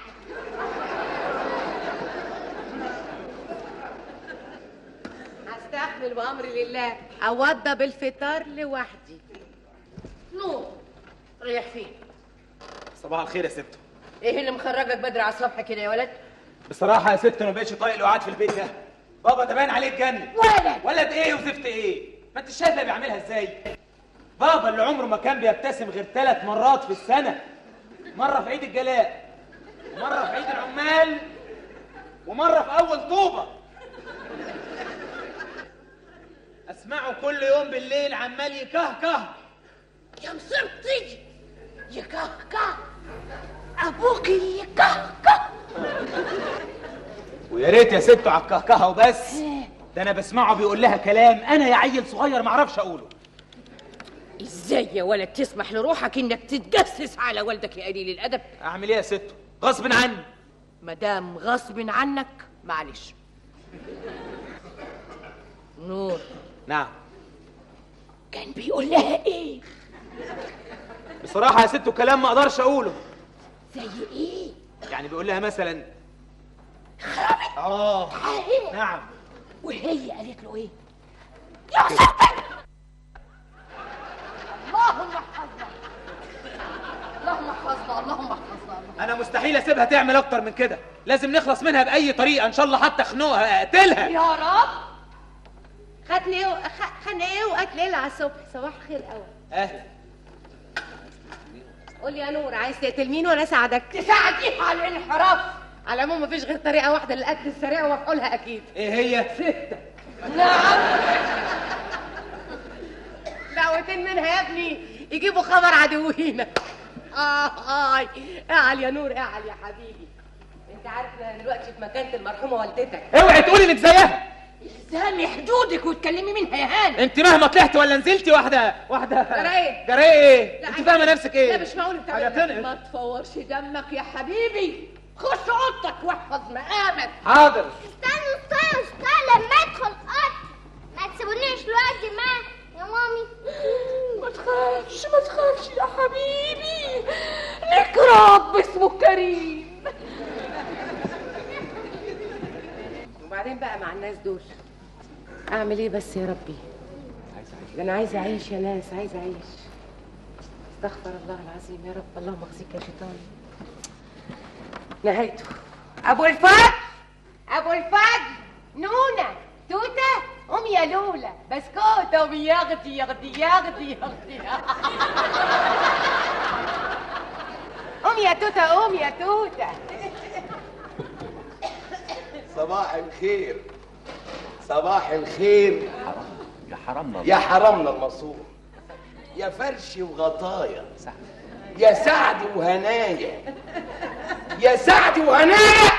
هستحمل بامر لله اوضى بالفطار لوحدي نور ريح فين صباح الخير يا ست ايه اللي مخرجك بدري على الصبح كده يا ولد بصراحة يا ست انا ما بقتش طايق القعاد في البيت ده بابا ده باين عليه اتجنن ولد ولد ايه وزفت ايه ما انت شايفه بيعملها ازاي بابا اللي عمره ما كان بيبتسم غير ثلاث مرات في السنة مرة في عيد الجلاء ومرة في عيد العمال ومرة في أول طوبة أسمعه كل يوم بالليل عمال يكهكه يا مصيبتي يكهكه ابوك يكهكه ويا ريت يا ست على الكهكهه وبس ده انا بسمعه بيقول لها كلام انا يا عيل صغير ما اعرفش اقوله ازاي يا ولد تسمح لروحك انك تتجسس على والدك يا قليل الادب اعمل ايه يا ست غصب عني مدام غصب عنك معلش نور نعم كان بيقول لها ايه بصراحه يا ست كلام ما اقدرش اقوله زي ايه يعني بيقول لها مثلا اه نعم وهي قالت له ايه يا ساتر اللهم احفظنا اللهم احفظنا اللهم احفظنا انا مستحيل اسيبها تعمل اكتر من كده لازم نخلص منها باي طريقه ان شاء الله حتى اخنقها اقتلها يا رب خدني و... خ... خدني ايه وقت ليلة على الصبح صباح الخير قوي اهلا قول لي يا نور عايز تقتل مين وانا اساعدك تساعديه على الانحراف على العموم مفيش غير طريقه واحده للقتل السريع ومفعولها اكيد ايه هي نعم دعوتين منها يا ابني يجيبوا خبر عدوينا اه هاي اعل يا نور اعل يا حبيبي انت عارف انا دلوقتي في مكانة المرحومه والدتك اوعي تقولي انك زيها الزامي حدودك وتكلمي منها يا هاني انت مهما طلعت ولا نزلتي واحده واحده جرايه جرايه ايه لا، انت فاهمه نفسك ايه لا مش معقول انت حاجه تنقل ما تفورش دمك يا حبيبي خش اوضتك واحفظ مقامك حاضر استنوا استنوا استنوا لما ادخل اوضتي ما تسيبونيش لوحدي معاه يا مامي ما تخافش ما تخافش يا حبيبي لك رب اسمه كريم وبعدين بقى مع الناس دول اعمل ايه بس يا ربي ده انا عايزه اعيش يا ناس عايزه اعيش استغفر الله العظيم يا رب اللهم اخزيك يا شيطان نهايته ابو الفضل ابو الفضل نونا توته قوم يا لولا بسكوت قوم ياغدي ياغدي ياغدي ياغدي قوم يا توته قوم يا توته صباح الخير صباح الخير يا حرمنا يا حرمنا المصور يا فرش وغطايا يا سعد وهنايا يا سعد وهنايا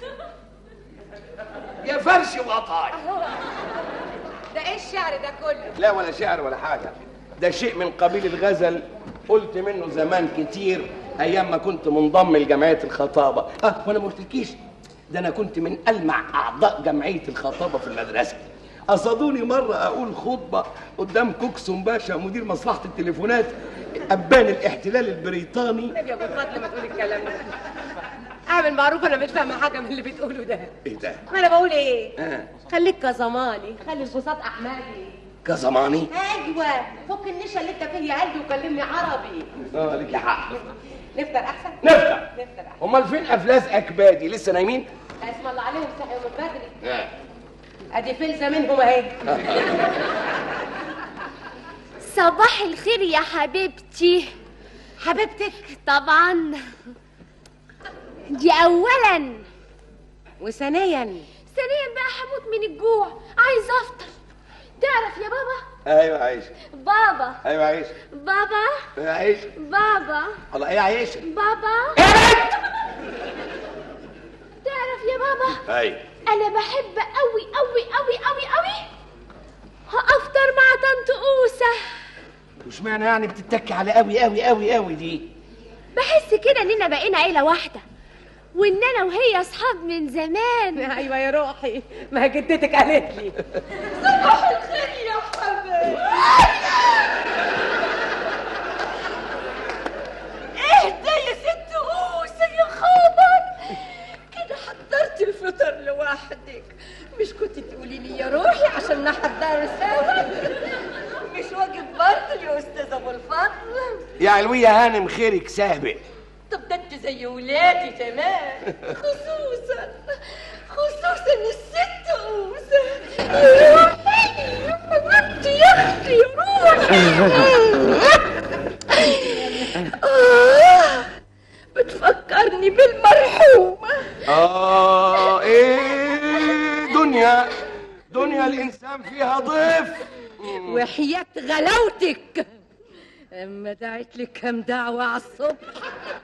يا فرش وغطايا ده ايه الشعر ده كله لا ولا شعر ولا حاجة ده شيء من قبيل الغزل قلت منه زمان كتير ايام ما كنت منضم لجمعيه الخطابه اه وانا ما قلتلكيش ده انا كنت من المع اعضاء جمعيه الخطابه في المدرسه قصدوني مره اقول خطبه قدام كوكسون باشا مدير مصلحه التليفونات ابان الاحتلال البريطاني يا ابو الفضل ما تقول الكلام ده اعمل معروف انا مش فاهمه حاجه من اللي بتقوله ده ايه ده ما انا بقول ايه آه. خليك كزماني خلي البساط احمدي كزماني ايوه فك النشا اللي انت فيه يا قلبي وكلمني عربي اه لك حق نفطر احسن نفطر. نفطر احسن امال فين افلاس اكبادي لسه نايمين اسم الله عليهم صحيوا من بدري آه. ادي فلسه منهم اهي صباح الخير يا حبيبتي حبيبتك طبعا دي اولا وثانيا ثانيا بقى هموت من الجوع عايزه افطر تعرف يا بابا ايوه عايشه بابا ايوه عايشه بابا ايوه عايشه بابا الله ايه عايشه بابا تعرف يا بابا ايوه انا بحب قوي قوي قوي قوي قوي هافطر مع طنط اوسه وش معنى يعني بتتكي على قوي قوي قوي قوي دي بحس كده اننا بقينا عيله واحده وان انا وهي اصحاب من زمان ايوه يا روحي ما جدتك قالت لي صباح الخير يا حبيبي اهدى يا ست اوسه يا خبر كده حضرت الفطر لوحدك مش كنت تقولي لي يا روحي عشان نحضر سوا مش واجب برضه يا استاذ ابو الفضل يا علوية هانم خيرك سابق طب ده انت زي ولادي كمان خصوصا خصوصا الست اوسه يا روحي يا حبيبتي يا اختي يا روحي آه بتفكرني بالمرحومه اه ايه دنيا دنيا الانسان فيها ضيف وحياة غلاوتك اما دعت لك كم دعوة على الصبح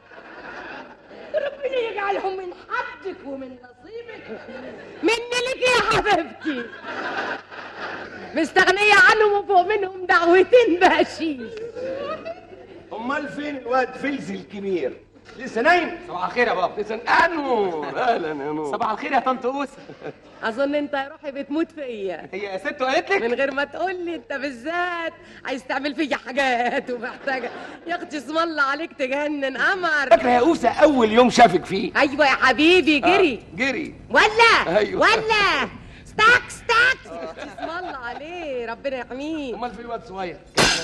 ربنا يجعلهم من حدك ومن نصيبك مني لك يا حبيبتي مستغنية عنهم وفوق منهم دعوتين بقشيش امال فين الواد فلز الكبير لسه نايم صباح الخير يا بابا لسه انو اهلا يا نور صباح الخير يا طنط اوسه اظن انت يا روحي بتموت فيا هي يا ست قالت لك من غير ما تقول لي انت بالذات عايز تعمل فيا حاجات ومحتاجه يا اختي اسم الله عليك تجنن قمر فاكره يا اوسه اول يوم شافك فيه ايوه يا حبيبي جري آه، جري ولا أيوة. ولا ستاك ستاك اسم الله عليه ربنا يحميه امال في الواد صغير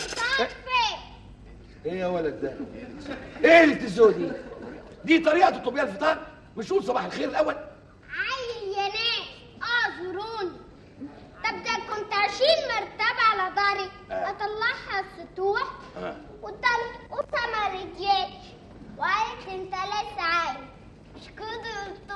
ايه يا ولد ده ايه الالتزام دي دي طريقه تطلب بيها الفطار مش قول صباح الخير الاول عيل يا ناس اعذروني طب ده كنت اشيل مرتبة على ظهري اطلعها السطوح آه. وطلت وسما رجليش وقالت لي انت لسه عايز مش كده قلت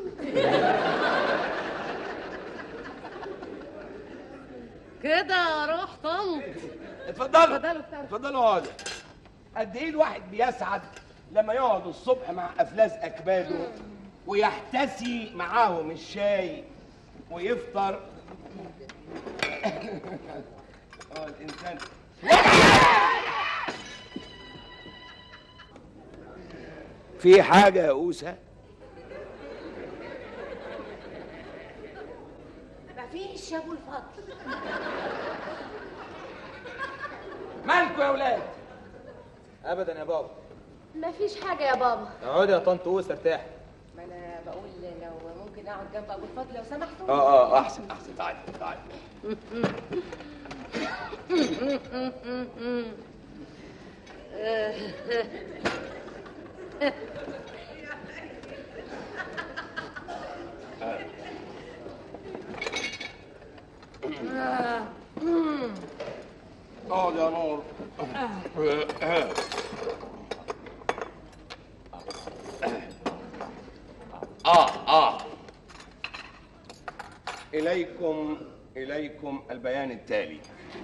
كده روح طنط اتفضلوا اتفضلوا افتحوا. اتفضلوا اقعدوا قد ايه الواحد بيسعد لما يقعد الصبح مع افلاس اكباده ويحتسي معاهم الشاي ويفطر اه الانسان في حاجة يا أوسة مفيش يا ابو الفضل مالكوا يا اولاد ابدا يا بابا مفيش حاجة يا بابا اقعدي يا طنط اوسه ارتاحي ما انا بقول لو ممكن اقعد جنب ابو الفضل لو سمحتوا اه اه احسن احسن تعالي تعالي اقعد يا نور اه اه اليكم اليكم البيان التالي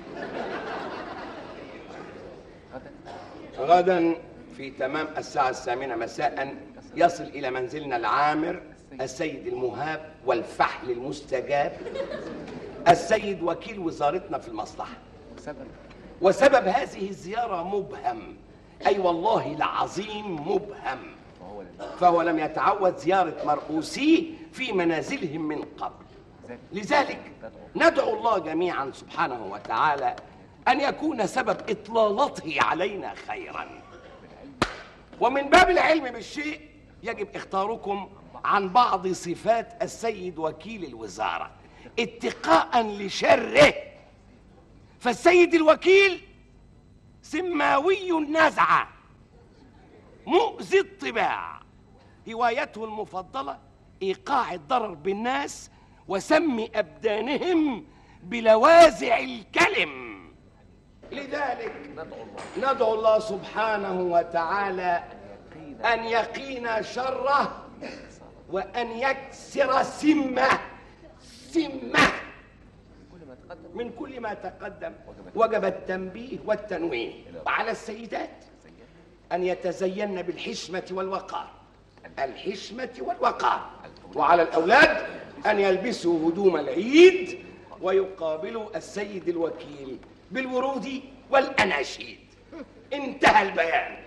غدا في تمام الساعة الثامنة مساء يصل إلى منزلنا العامر السيد المهاب والفحل المستجاب السيد وكيل وزارتنا في المصلحة وسبب هذه الزيارة مبهم أي والله العظيم مبهم فهو لم يتعود زيارة مرؤوسيه في منازلهم من قبل لذلك ندعو الله جميعا سبحانه وتعالى أن يكون سبب إطلالته علينا خيرا ومن باب العلم بالشيء يجب اختاركم عن بعض صفات السيد وكيل الوزارة اتقاء لشره فالسيد الوكيل سماوي النزعة مؤذي الطباع هوايته المفضلة إيقاع الضرر بالناس وسم أبدانهم بلوازع الكلم لذلك ندعو الله سبحانه وتعالى أن يقينا شره وأن يكسر سمه سمه من كل ما تقدم وجب التنبيه والتنويه وعلى السيدات أن يتزين بالحشمة والوقار الحشمة والوقار وعلى الأولاد أن يلبسوا هدوم العيد ويقابلوا السيد الوكيل بالورود والأناشيد انتهى البيان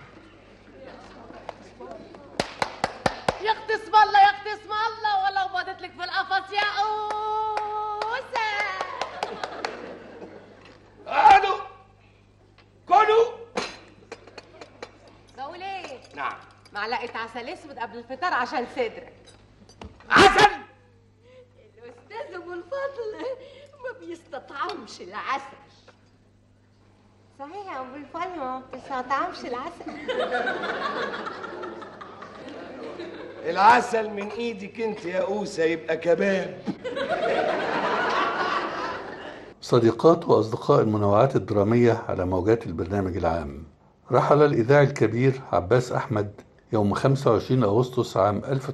يا اختي اسم الله يا اختي اسم الله ولو بدت لك في القفص يا اوسه قالوا كلوا بقول ايه نعم معلقه عسل اسود قبل الفطار عشان صدرك عسل الأستاذ أبو الفضل ما بيستطعمش العسل صحيح يا ابو الفل ما بتستطعمش العسل العسل من ايدك انت يا اوسه يبقى كباب صديقات وأصدقاء المنوعات الدرامية على موجات البرنامج العام رحل الإذاعي الكبير عباس أحمد يوم 25 أغسطس عام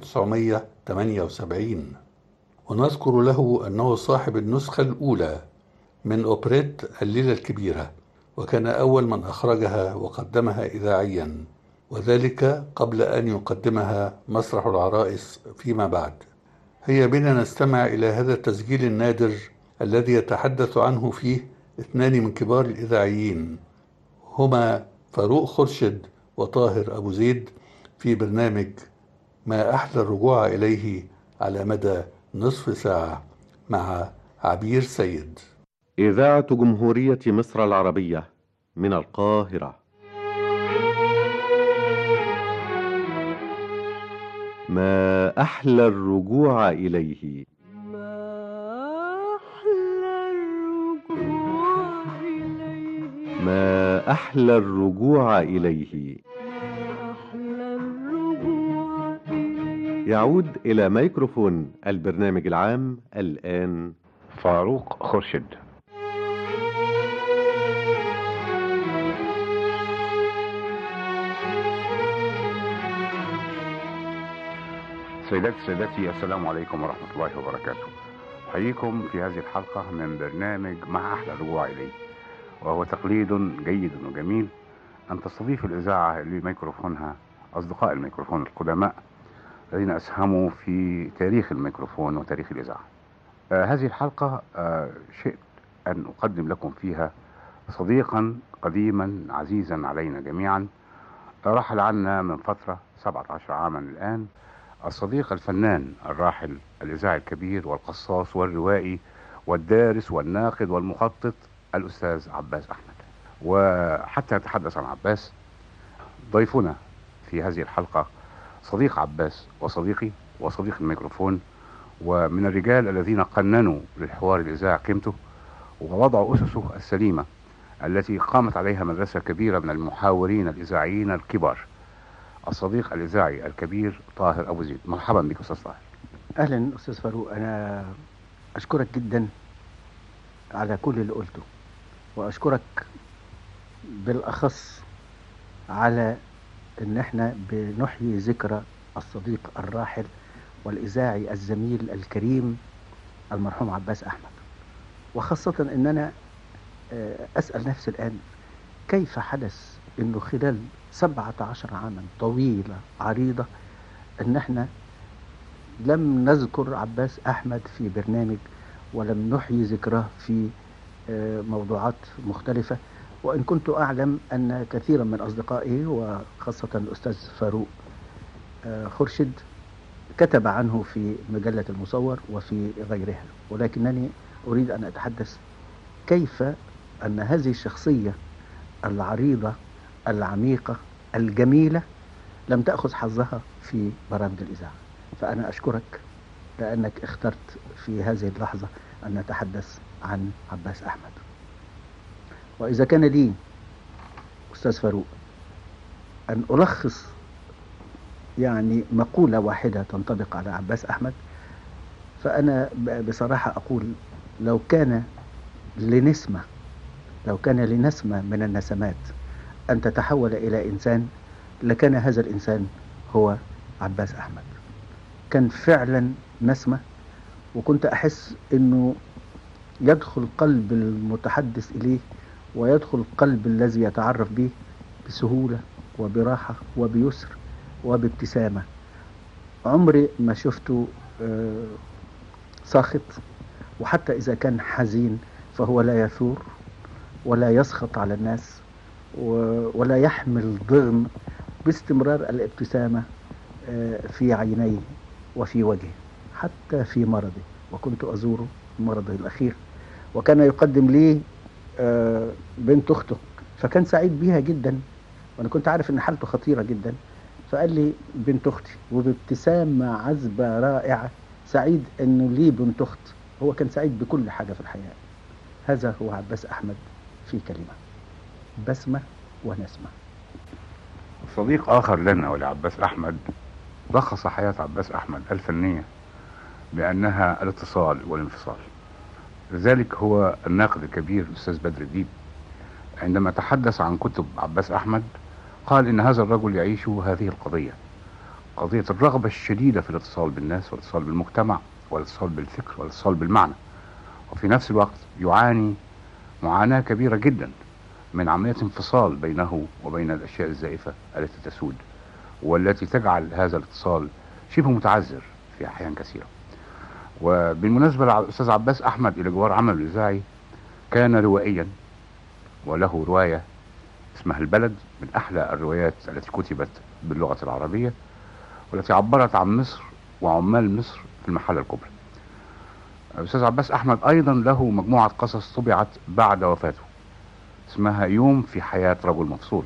1978 ونذكر له أنه صاحب النسخة الأولى من أوبريت الليلة الكبيرة وكان أول من أخرجها وقدمها إذاعيا وذلك قبل أن يقدمها مسرح العرائس فيما بعد هيا بنا نستمع إلى هذا التسجيل النادر الذي يتحدث عنه فيه اثنان من كبار الإذاعيين هما فاروق خرشد وطاهر أبو زيد في برنامج ما أحلى الرجوع إليه على مدى نصف ساعة مع عبير سيد إذاعة جمهورية مصر العربية من القاهرة ما أحلى الرجوع إليه ما أحلى الرجوع إليه يعود إلى ميكروفون البرنامج العام الآن فاروق خرشد سيداتي سادتي السلام عليكم ورحمة الله وبركاته أحييكم في هذه الحلقة من برنامج مع أحلى الرجوع إليه وهو تقليد جيد وجميل أن تستضيف الإذاعة لميكروفونها أصدقاء الميكروفون القدماء الذين أسهموا في تاريخ الميكروفون وتاريخ الإذاعة آه هذه الحلقة آه شئت أن أقدم لكم فيها صديقا قديما عزيزا علينا جميعا رحل عنا من فترة 17 عاما الآن الصديق الفنان الراحل الإذاعي الكبير والقصاص والروائي والدارس والناقد والمخطط الأستاذ عباس أحمد وحتى نتحدث عن عباس ضيفنا في هذه الحلقة صديق عباس وصديقي وصديق الميكروفون ومن الرجال الذين قننوا للحوار الإذاعي قيمته ووضعوا أسسه السليمة التي قامت عليها مدرسة كبيرة من المحاورين الإذاعيين الكبار الصديق الإذاعي الكبير طاهر أبو زيد مرحبا بك أستاذ طاهر اهلا استاذ فاروق انا اشكرك جدا على كل اللي قلته واشكرك بالاخص على ان احنا بنحيي ذكرى الصديق الراحل والاذاعي الزميل الكريم المرحوم عباس احمد وخاصه ان انا آه، اسال نفسي الان كيف حدث انه خلال سبعة عشر عاما طويلة عريضة ان احنا لم نذكر عباس احمد في برنامج ولم نحيي ذكراه في آه، موضوعات مختلفة وإن كنت أعلم أن كثيرا من أصدقائي وخاصة الأستاذ فاروق آه، خرشد كتب عنه في مجلة المصور وفي غيرها ولكنني أريد أن أتحدث كيف أن هذه الشخصية العريضة العميقة الجميلة لم تأخذ حظها في برامج الإذاعة فأنا أشكرك لأنك اخترت في هذه اللحظة أن نتحدث عن عباس أحمد وإذا كان لي أستاذ فاروق أن ألخص يعني مقولة واحدة تنطبق على عباس أحمد فأنا ب- بصراحة أقول لو كان لنسمة لو كان لنسمة من النسمات أن تتحول إلى إنسان لكان هذا الإنسان هو عباس أحمد كان فعلا نسمة وكنت أحس أنه يدخل قلب المتحدث إليه ويدخل قلب الذي يتعرف به بسهولة وبراحة وبيسر وبابتسامة عمري ما شفته آه، ساخط وحتى إذا كان حزين فهو لا يثور ولا يسخط على الناس و- ولا يحمل ضغم باستمرار الابتسامة آه، في عينيه وفي وجهه حتى في مرضه وكنت أزوره مرضه الأخير وكان يقدم لي آه، بنت أخته فكان سعيد بيها جدا وأنا كنت عارف إن حالته خطيرة جدا فقال لي بنت أختي وبابتسامة عذبة رائعة سعيد إنه ليه بنت أخت هو كان سعيد بكل حاجة في الحياة هذا هو عباس أحمد في كلمة بسمة ونسمة صديق آخر لنا ولعباس أحمد لخص حياة عباس أحمد الفنية بأنها الاتصال والانفصال لذلك هو الناقد الكبير الأستاذ بدر الدين عندما تحدث عن كتب عباس أحمد قال إن هذا الرجل يعيش هذه القضية قضية الرغبة الشديدة في الاتصال بالناس والاتصال بالمجتمع والاتصال بالفكر والاتصال بالمعنى وفي نفس الوقت يعاني معاناة كبيرة جدا من عملية انفصال بينه وبين الأشياء الزائفة التي تسود والتي تجعل هذا الاتصال شبه متعذر في أحيان كثيرة وبالمناسبة الأستاذ عباس أحمد إلى جوار عمله الإذاعي كان روائيا وله رواية اسمها البلد من أحلى الروايات التي كتبت باللغة العربية والتي عبرت عن مصر وعمال مصر في المحلة الكبرى الأستاذ عباس أحمد أيضا له مجموعة قصص طبعت بعد وفاته اسمها يوم في حياة رجل مفصول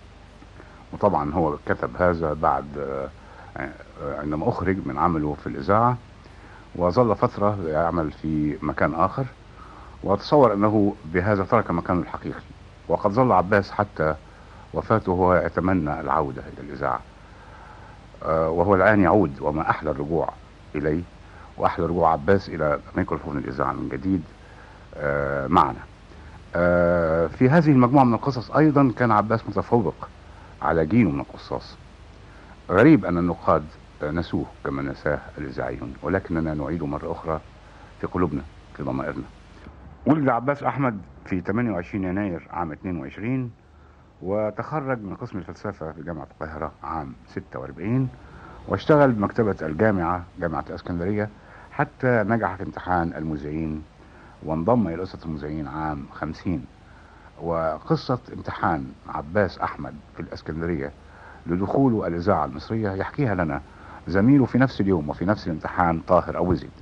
وطبعا هو كتب هذا بعد آه، آه، عندما أخرج من عمله في الإذاعة وظل فترة يعمل في مكان آخر وأتصور أنه بهذا ترك مكانه الحقيقي وقد ظل عباس حتى وفاته وهو يتمنى العودة إلى الإذاعة آه، وهو الآن يعود وما أحلى الرجوع إليه وأحلى رجوع عباس إلى ميكروفون الإذاعة من جديد آه، معنا آه، في هذه المجموعة من القصص أيضا كان عباس متفوق على جيله من القصاص غريب أن النقاد آه، نسوه كما نساه الإذاعيون ولكننا نعيده مرة أخرى في قلوبنا في ضمائرنا ولد عباس أحمد في 28 يناير عام 22 وتخرج من قسم الفلسفة في جامعة القاهرة عام 46 واشتغل بمكتبة الجامعة جامعة الإسكندرية حتى نجح في امتحان المذيعين وانضم إلى أسرة المذيعين عام 50 وقصة امتحان عباس أحمد في الإسكندرية لدخوله الإذاعة المصرية يحكيها لنا زميله في نفس اليوم وفي نفس الامتحان طاهر أبو زيد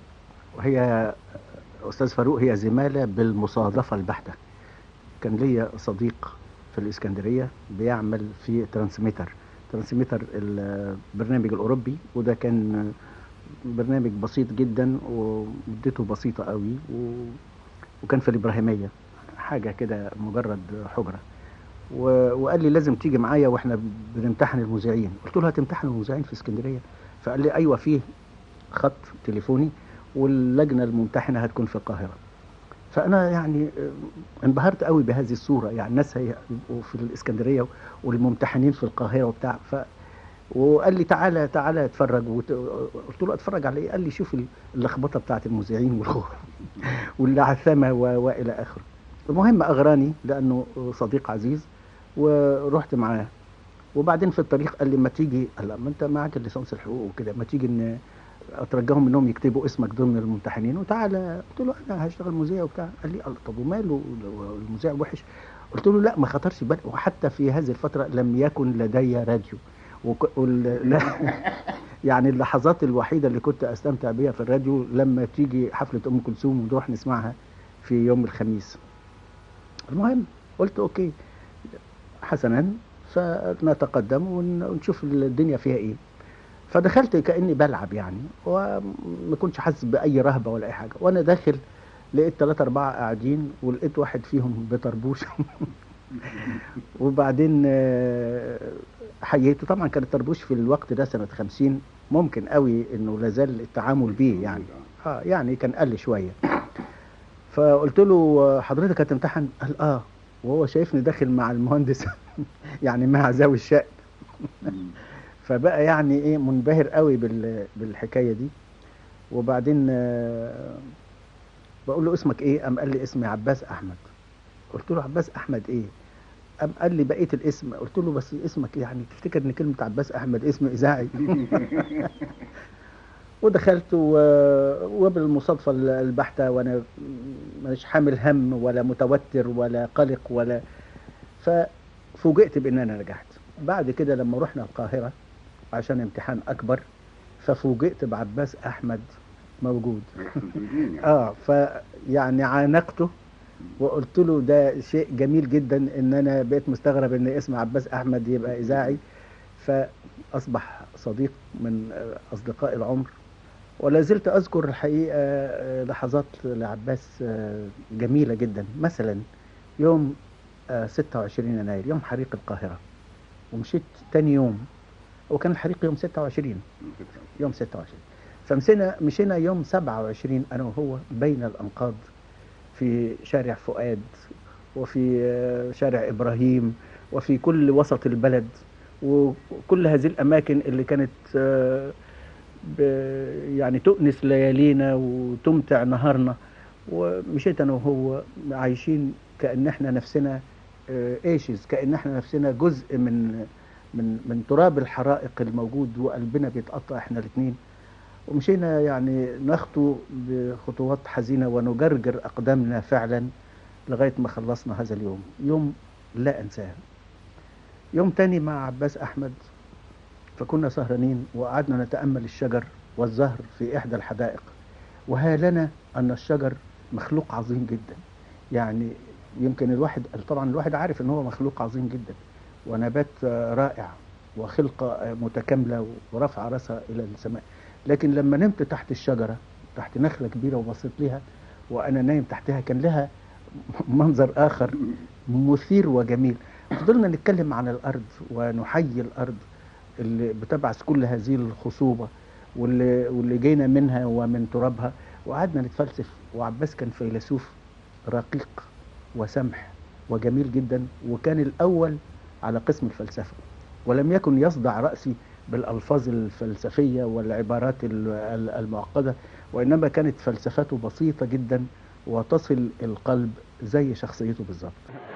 وهي أستاذ فاروق هي زمالة بالمصادفة البحتة كان ليا صديق في الإسكندرية بيعمل في ترانسميتر ترانسميتر البرنامج الأوروبي وده كان برنامج بسيط جدا ومدته بسيطة قوي و... وكان في الإبراهيمية حاجة كده مجرد حجرة و... وقال لي لازم تيجي معايا واحنا بنمتحن المذيعين قلت له هتمتحن المذيعين في اسكندرية فقال لي أيوة فيه خط تليفوني واللجنة الممتحنة هتكون في القاهرة فأنا يعني آه، انبهرت قوي بهذه الصورة يعني الناس هيبقوا في الإسكندرية والممتحنين في القاهرة وبتاع ف وقال لي تعالى تعالى اتفرج وت... قلت له اتفرج على ايه؟ قال لي شوف اللخبطه بتاعت المذيعين والخوف والعثمه و... والى اخره. المهم اغراني لانه صديق عزيز ورحت معاه وبعدين في الطريق قال لي ما تيجي قال لا، ما انت معاك الليسانس الحقوق وكده ما تيجي ان اترجاهم انهم يكتبوا اسمك ضمن الممتحنين وتعالى قلت له انا هشتغل مذيع وبتاع قال لي الله طب وماله المذيع وحش قلت له لا ما خطرش بالي وحتى في هذه الفتره لم يكن لدي راديو وك... وال... لا يعني اللحظات الوحيده اللي كنت استمتع بيها في الراديو لما تيجي حفله ام كلثوم ونروح نسمعها في يوم الخميس المهم قلت اوكي حسنا فنتقدم ون- ونشوف الدنيا فيها ايه فدخلت كاني بلعب يعني وما كنتش حاسس باي رهبه ولا اي حاجه وانا داخل لقيت ثلاثة أربعة قاعدين ولقيت واحد فيهم بطربوش وبعدين آه، حييته طبعا كان الطربوش في الوقت ده سنة خمسين ممكن قوي انه لازال التعامل بيه يعني اه يعني كان قل شوية فقلت له آه، حضرتك هتمتحن قال اه وهو شايفني داخل مع المهندس يعني مع ذوي الشأن فبقى يعني ايه منبهر قوي بال- بالحكايه دي وبعدين آه، بقول له اسمك ايه قام قال لي اسمي عباس احمد قلت له عباس احمد ايه قام قال لي بقيه الاسم قلت له بس اسمك إيه؟ يعني تفتكر ان كلمه عباس احمد اسم اذاعي ودخلت و- وبالمصادفه البحته وانا مش حامل هم ولا متوتر ولا قلق ولا ففوجئت بان انا نجحت بعد كده لما رحنا القاهره عشان امتحان اكبر ففوجئت بعباس احمد موجود اه فيعني عانقته وقلت له ده شيء جميل جدا ان انا بقيت مستغرب ان اسم عباس احمد يبقى اذاعي فاصبح صديق من آه، اصدقاء العمر ولا زلت اذكر الحقيقه آه، لحظات لعباس آه، جميله جدا مثلا يوم آه، 26 يناير يوم حريق القاهره ومشيت تاني يوم وكان الحريق يوم 26 يوم 26 فمشينا مشينا يوم 27 انا وهو بين الانقاض في شارع فؤاد وفي آه، شارع ابراهيم وفي كل وسط البلد وكل هذه الاماكن اللي كانت آه، ب- يعني تؤنس ليالينا وتمتع نهارنا ومشيت انا وهو عايشين كان احنا نفسنا آه، ايشز كان احنا نفسنا جزء من من من تراب الحرائق الموجود وقلبنا بيتقطع احنا الاثنين ومشينا يعني نخطو بخطوات حزينه ونجرجر اقدامنا فعلا لغايه ما خلصنا هذا اليوم يوم لا انساه يوم تاني مع عباس احمد فكنا سهرانين وقعدنا نتامل الشجر والزهر في احدى الحدائق وهالنا ان الشجر مخلوق عظيم جدا يعني يمكن الواحد طبعا الواحد عارف ان هو مخلوق عظيم جدا ونبات آه، رائع وخلقه آه، متكامله ورفع راسها الى السماء لكن لما نمت تحت الشجره تحت نخله كبيره وبصيت لها وانا نايم تحتها كان لها منظر اخر مثير وجميل فضلنا نتكلم عن الارض ونحيي الارض اللي بتبعث كل هذه الخصوبه واللي واللي جينا منها ومن ترابها وقعدنا نتفلسف وعباس كان فيلسوف رقيق وسمح وجميل جدا وكان الاول على قسم الفلسفه ولم يكن يصدع راسي بالالفاظ الفلسفيه والعبارات ال- ال- المعقده وانما كانت فلسفته بسيطه جدا وتصل القلب زي شخصيته بالظبط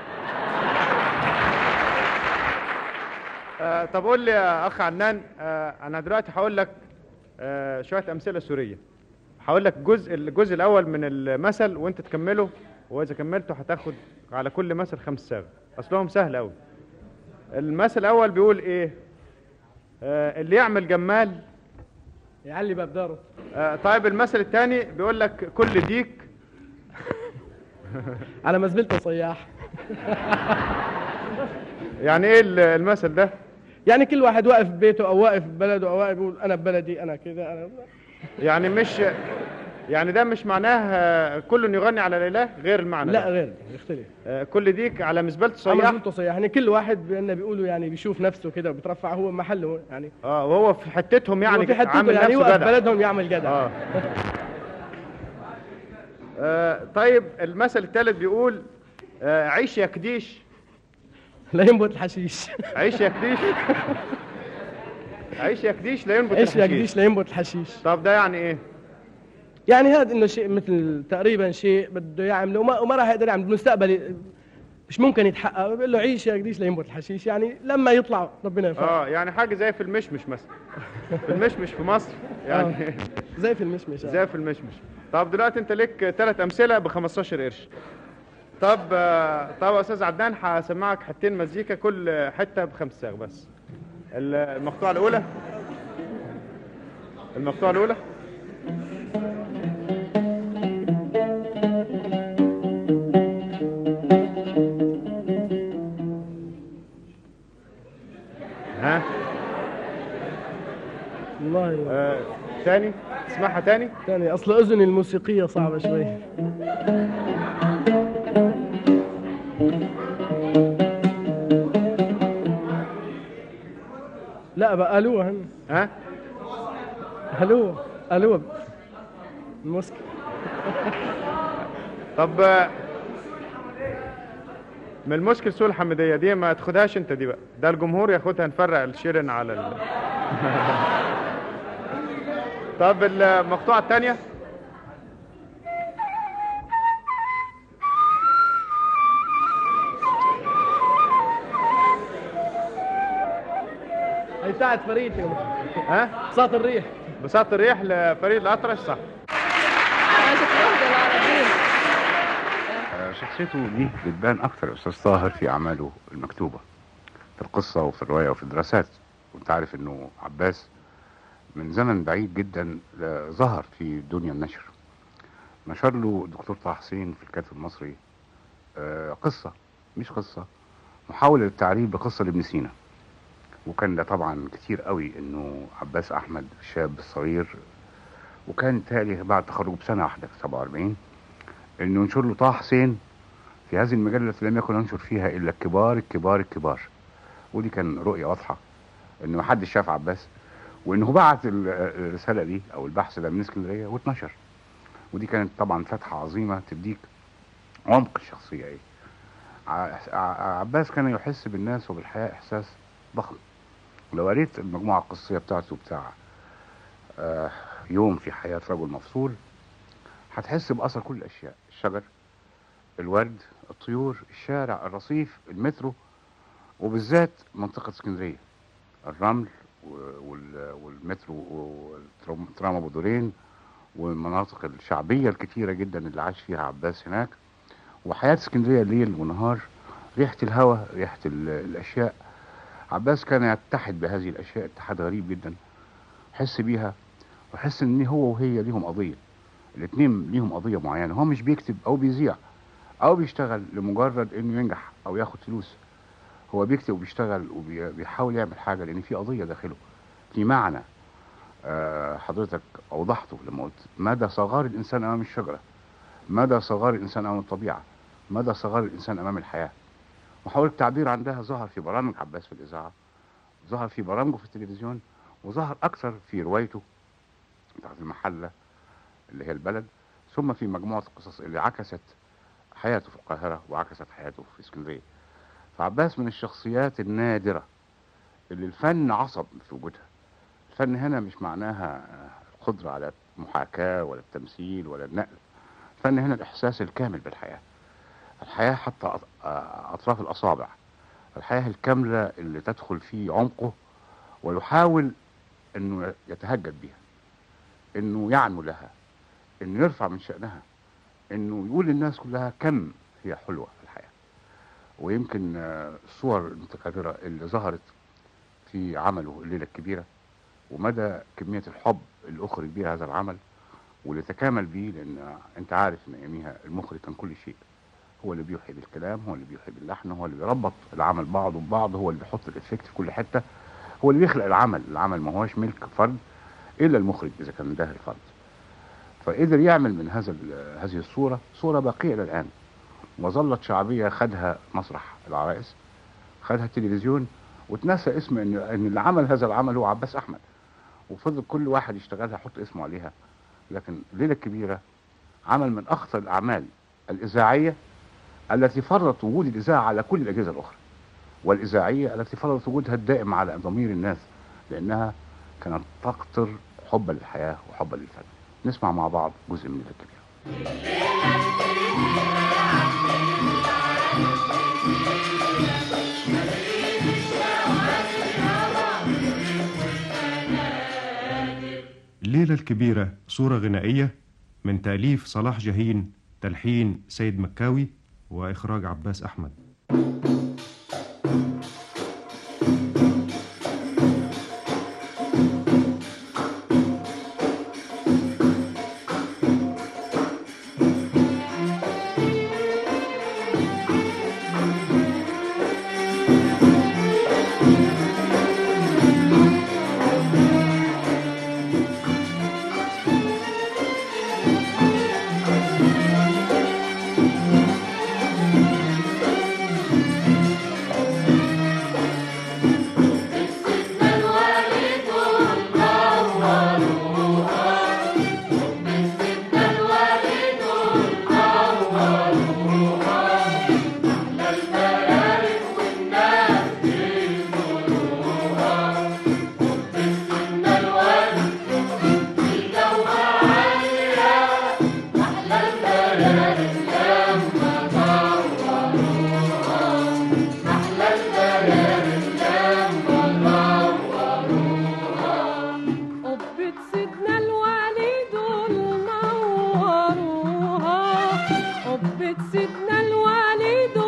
آه طب قول لي يا اخ عنان آه انا دلوقتي هقول لك آه شويه امثله سوريه هقول لك جزء الجزء الاول من المثل وانت تكمله واذا كملته هتاخد على كل مثل خمس صاغ اصلهم سهل قوي المثل الاول بيقول ايه آه اللي يعمل جمال يعلي باب داره آه طيب المثل الثاني بيقول لك كل ديك على ما زميلته صياح يعني ايه ال- المثل ده يعني كل واحد واقف في بيته او واقف في بلده او واقف يقول انا ببلدي انا كذا انا يعني مش يعني ده مش معناه آه، كل يغني على الاله غير المعنى لا ده. غير يختلف آه، كل ديك على مزبله على صياح زميلته صياح يعني كل واحد بأنه بيقولوا يعني بيشوف نفسه كده وبيترفع هو محله يعني اه وهو في حتتهم يعني هو في حتته عامل يعني نفسه يوقف جدع. بلدهم يعمل جدع آه. آه طيب المثل الثالث بيقول آه عيش يا كديش لا ينبت الحشيش عيش يا كديش عيش يا كديش لا ينبت ايش يا الحشيش. قديش لا ينبت الحشيش طب ده يعني ايه يعني هذا انه شيء مثل تقريبا شيء بده يعمله وما, وما راح يقدر يعمل بالمستقبل مش ممكن يتحقق بيقول له عيش يا قديش لا ينبت الحشيش يعني لما يطلع ربنا يفرح اه يعني حاجه زي في المشمش مثلا في المشمش في مصر يعني زي في المشمش آه. زي في المشمش طب دلوقتي انت ليك ثلاث امثله ب 15 قرش طب آه، طب يا استاذ عدنان هسمعك حتتين مزيكا كل حته بخمس ساغ بس ال- المقطوعه الاولى المقطوعه الاولى ها والله آه، تاني تسمعها تاني تاني اصل اذني الموسيقيه صعبه شوي لا بقى الو هن ها الو الو المسك طب آه، من المشكل سوء الحمدية دي ما تاخدهاش انت دي بقى ده الجمهور ياخدها نفرق الشيرن على ال... طب المقطوعة التانية هي بتاعت فريد ها صوت الريح بساط الريح لفريد الأطرش صح آه، شخصيته دي بتبان اكتر يا استاذ طاهر في اعماله المكتوبه في القصه وفي الروايه وفي الدراسات وانت عارف انه عباس من زمن بعيد جدا آه، ظهر في دنيا النشر نشر له الدكتور طه حسين في الكاتب المصري آه، قصه مش قصه محاوله للتعريف بقصه لابن سينا وكان ده طبعا كتير قوي انه عباس احمد الشاب الصغير وكان تالي بعد تخرجه بسنه واحده في 47 انه ينشر له طه حسين في هذه المجله التي لم يكن ينشر فيها الا الكبار الكبار الكبار ودي كان رؤيه واضحه انه محدش شاف عباس وانه بعت ال- الرساله دي او البحث ده من اسكندريه واتنشر ودي كانت طبعا فتحه عظيمه تديك عمق الشخصيه ايه ع- ع- عباس كان يحس بالناس وبالحياه احساس ضخم لو قريت المجموعه القصصيه بتاعته بتاع آه، يوم في حياه رجل مفصول هتحس بأثر كل الأشياء الشجر الورد الطيور الشارع الرصيف المترو وبالذات منطقة اسكندرية الرمل و- وال- والمترو والترام أبو دورين والمناطق الشعبية الكتيرة جدا اللي عاش فيها عباس هناك وحياة اسكندرية ليل ونهار ريحة الهواء ريحة ال- الأشياء عباس كان يتحد بهذه الأشياء اتحاد غريب جدا حس بيها وحس ان هو وهي ليهم قضيه الاثنين ليهم قضيه معينه هو مش بيكتب او بيذيع او بيشتغل لمجرد انه ينجح او ياخد فلوس هو بيكتب وبيشتغل وبيحاول يعمل حاجه لان في قضيه داخله في معنى آه، حضرتك اوضحته لما قلت مدى صغار الانسان امام الشجره مدى صغار الانسان امام الطبيعه مدى صغار الانسان امام الحياه محاوله التعبير عن ده ظهر في برامج عباس في الاذاعه ظهر في برامجه في التلفزيون وظهر اكثر في روايته بتاعت المحله اللي هي البلد ثم في مجموعه القصص اللي عكست حياته في القاهره وعكست حياته في اسكندريه فعباس من الشخصيات النادره اللي الفن عصب في وجودها الفن هنا مش معناها القدره على المحاكاه ولا التمثيل ولا النقل الفن هنا الاحساس الكامل بالحياه الحياه حتى أط- اطراف الاصابع الحياه الكامله اللي تدخل في عمقه ويحاول انه يتهجد بها انه يعنو لها انه يرفع من شأنها انه يقول للناس كلها كم هي حلوة في الحياة ويمكن آه، الصور المتكررة اللي ظهرت في عمله الليلة الكبيرة ومدى كمية الحب اللي أخرج بيها هذا العمل واللي تكامل بيه لأن أنت عارف إن أياميها المخرج كان كل شيء هو اللي بيوحي بالكلام هو اللي بيوحي باللحن هو اللي بيربط العمل بعضه ببعض هو اللي بيحط الإفكت في كل حتة هو اللي بيخلق العمل العمل ما هوش ملك فرد إلا المخرج إذا كان ده الفرد فقدر يعمل من هذا ال- هذه الصورة صورة باقية إلى الآن وظلت شعبية خدها مسرح العرائس خدها التلفزيون وتنسى اسم ان ان اللي عمل هذا العمل هو عباس احمد وفضل كل واحد يشتغلها يحط اسمه عليها لكن الليله الكبيره عمل من اخطر الاعمال الاذاعيه التي فرضت وجود الاذاعه على كل الاجهزه الاخرى والاذاعيه التي فرضت وجودها الدائم على ضمير الناس لانها كانت تقطر حبا للحياه وحبا للفن نسمع مع بعض جزء من الليله الكبيره الليلة الكبيرة صورة غنائية من تأليف صلاح جاهين تلحين سيد مكاوي وإخراج عباس أحمد قبة سيدنا الوليد نوروها قبة سيدنا الوليد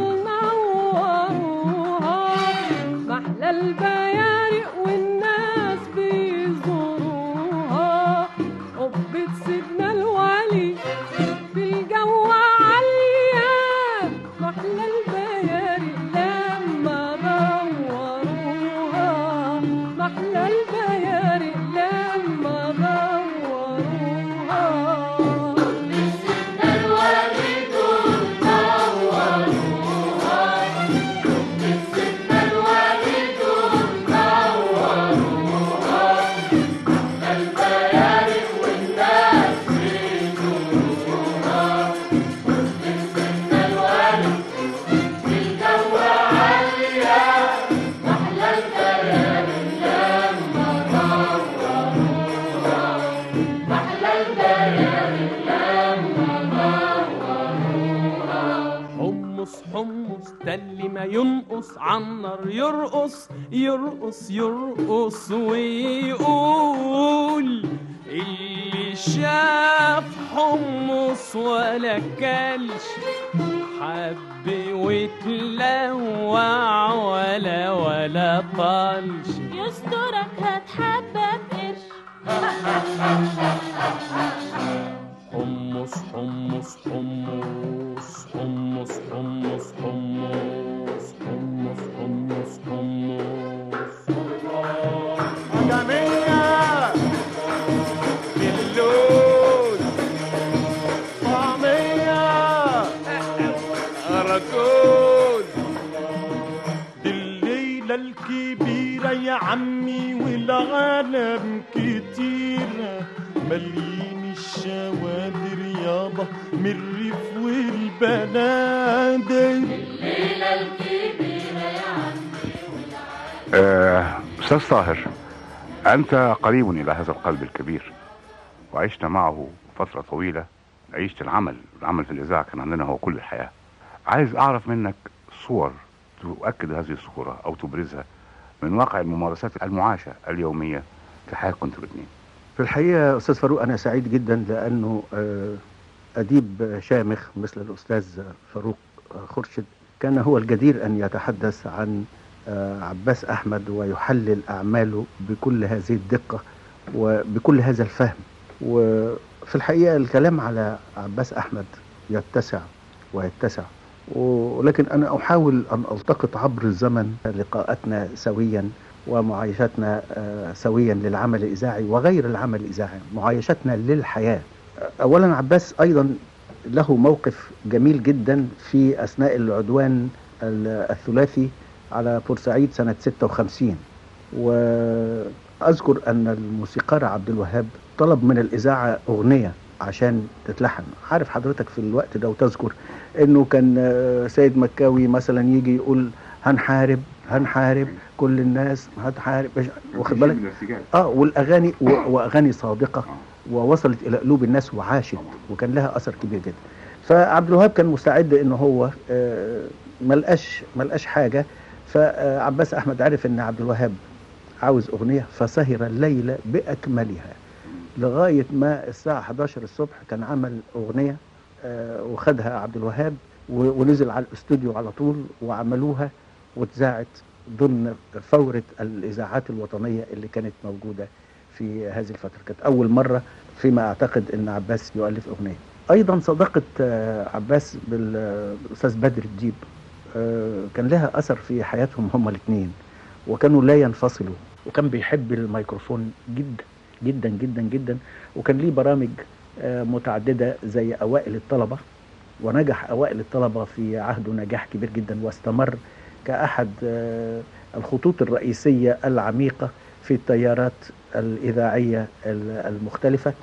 نوروها محلى البيارق والناس بيزوروها قبة سيدنا الوليد في الجو عالية محلى البيارق لما دوروها محلى البيارق لما دوروها سيدنا الوليد نوروها سيدنا الوليد نوروها محلى البيارق والناس بيزوروها سيدنا الوليد في الجو عالية محلى البيارق لما دوروها محلى البيارق لما دوروها حمص حمص ده اللي ما ينقص عالنار يرقص يرقص يرقص ويقول اللي شاف حمص ولا كلش حب وتلوع ولا ولا طلش يسترك هتحبب قرش حمص حمص حمص حمص حمص حمص حمص حمص حمص عجمية باللون طعمية أراكون دي الليلة الكبيرة يا عمي والعالم كتيرة مليين الشوادر يابا من الريف والبنادر الليلة الكبيرة يا عمي آه، أستاذ طاهر أنت قريب إلى هذا القلب الكبير وعشت معه فترة طويلة عيشت العمل العمل في الإذاعة كان عندنا هو كل الحياة عايز أعرف منك صور تؤكد هذه الصورة أو تبرزها من واقع الممارسات المعاشة اليومية في حياتكم انتوا الاثنين في الحقيقة أستاذ فاروق أنا سعيد جدا لأنه آه، أديب شامخ مثل الأستاذ فاروق خرشد كان هو الجدير أن يتحدث عن آه، عباس أحمد ويحلل أعماله بكل هذه الدقة وبكل هذا الفهم وفي الحقيقة الكلام على عباس أحمد يتسع ويتسع ولكن أنا أحاول أن ألتقط عبر الزمن لقاءاتنا سويا ومعايشتنا آه، سويا للعمل الإذاعي وغير العمل الإذاعي معايشتنا للحياة أولا عباس أيضا له موقف جميل جدا في أثناء العدوان ال- الثلاثي على بورسعيد سنة 56 وأذكر أن الموسيقار عبد الوهاب طلب من الإذاعة أغنية عشان تتلحن عارف حضرتك في الوقت ده وتذكر انه كان آه، سيد مكاوي مثلا يجي يقول هنحارب هنحارب كل الناس هتحارب مش- واخد بالك اه والاغاني و- واغاني صادقه ووصلت الى قلوب الناس وعاشت وكان لها اثر كبير جدا فعبد الوهاب كان مستعد ان هو آه، ملقاش ملقاش حاجه فعباس احمد عرف ان عبد الوهاب عاوز اغنيه فسهر الليله باكملها لغاية ما الساعة 11 الصبح كان عمل أغنية آه، وخدها عبد الوهاب و- ونزل على الاستوديو على طول وعملوها واتذاعت ضمن فورة الإذاعات الوطنية اللي كانت موجودة في هذه الفترة كانت أول مرة فيما أعتقد أن عباس يؤلف أغنية أيضا صداقة آه، عباس بال- بالأستاذ بدر الديب آه، كان لها أثر في حياتهم هما الاثنين وكانوا لا ينفصلوا وكان بيحب الميكروفون جدا جدا جدا جدا وكان ليه برامج آه، متعددة زي أوائل الطلبة ونجح أوائل الطلبة في عهده نجاح كبير جدا واستمر كأحد آه، الخطوط الرئيسية العميقة في التيارات الإذاعية ال- المختلفة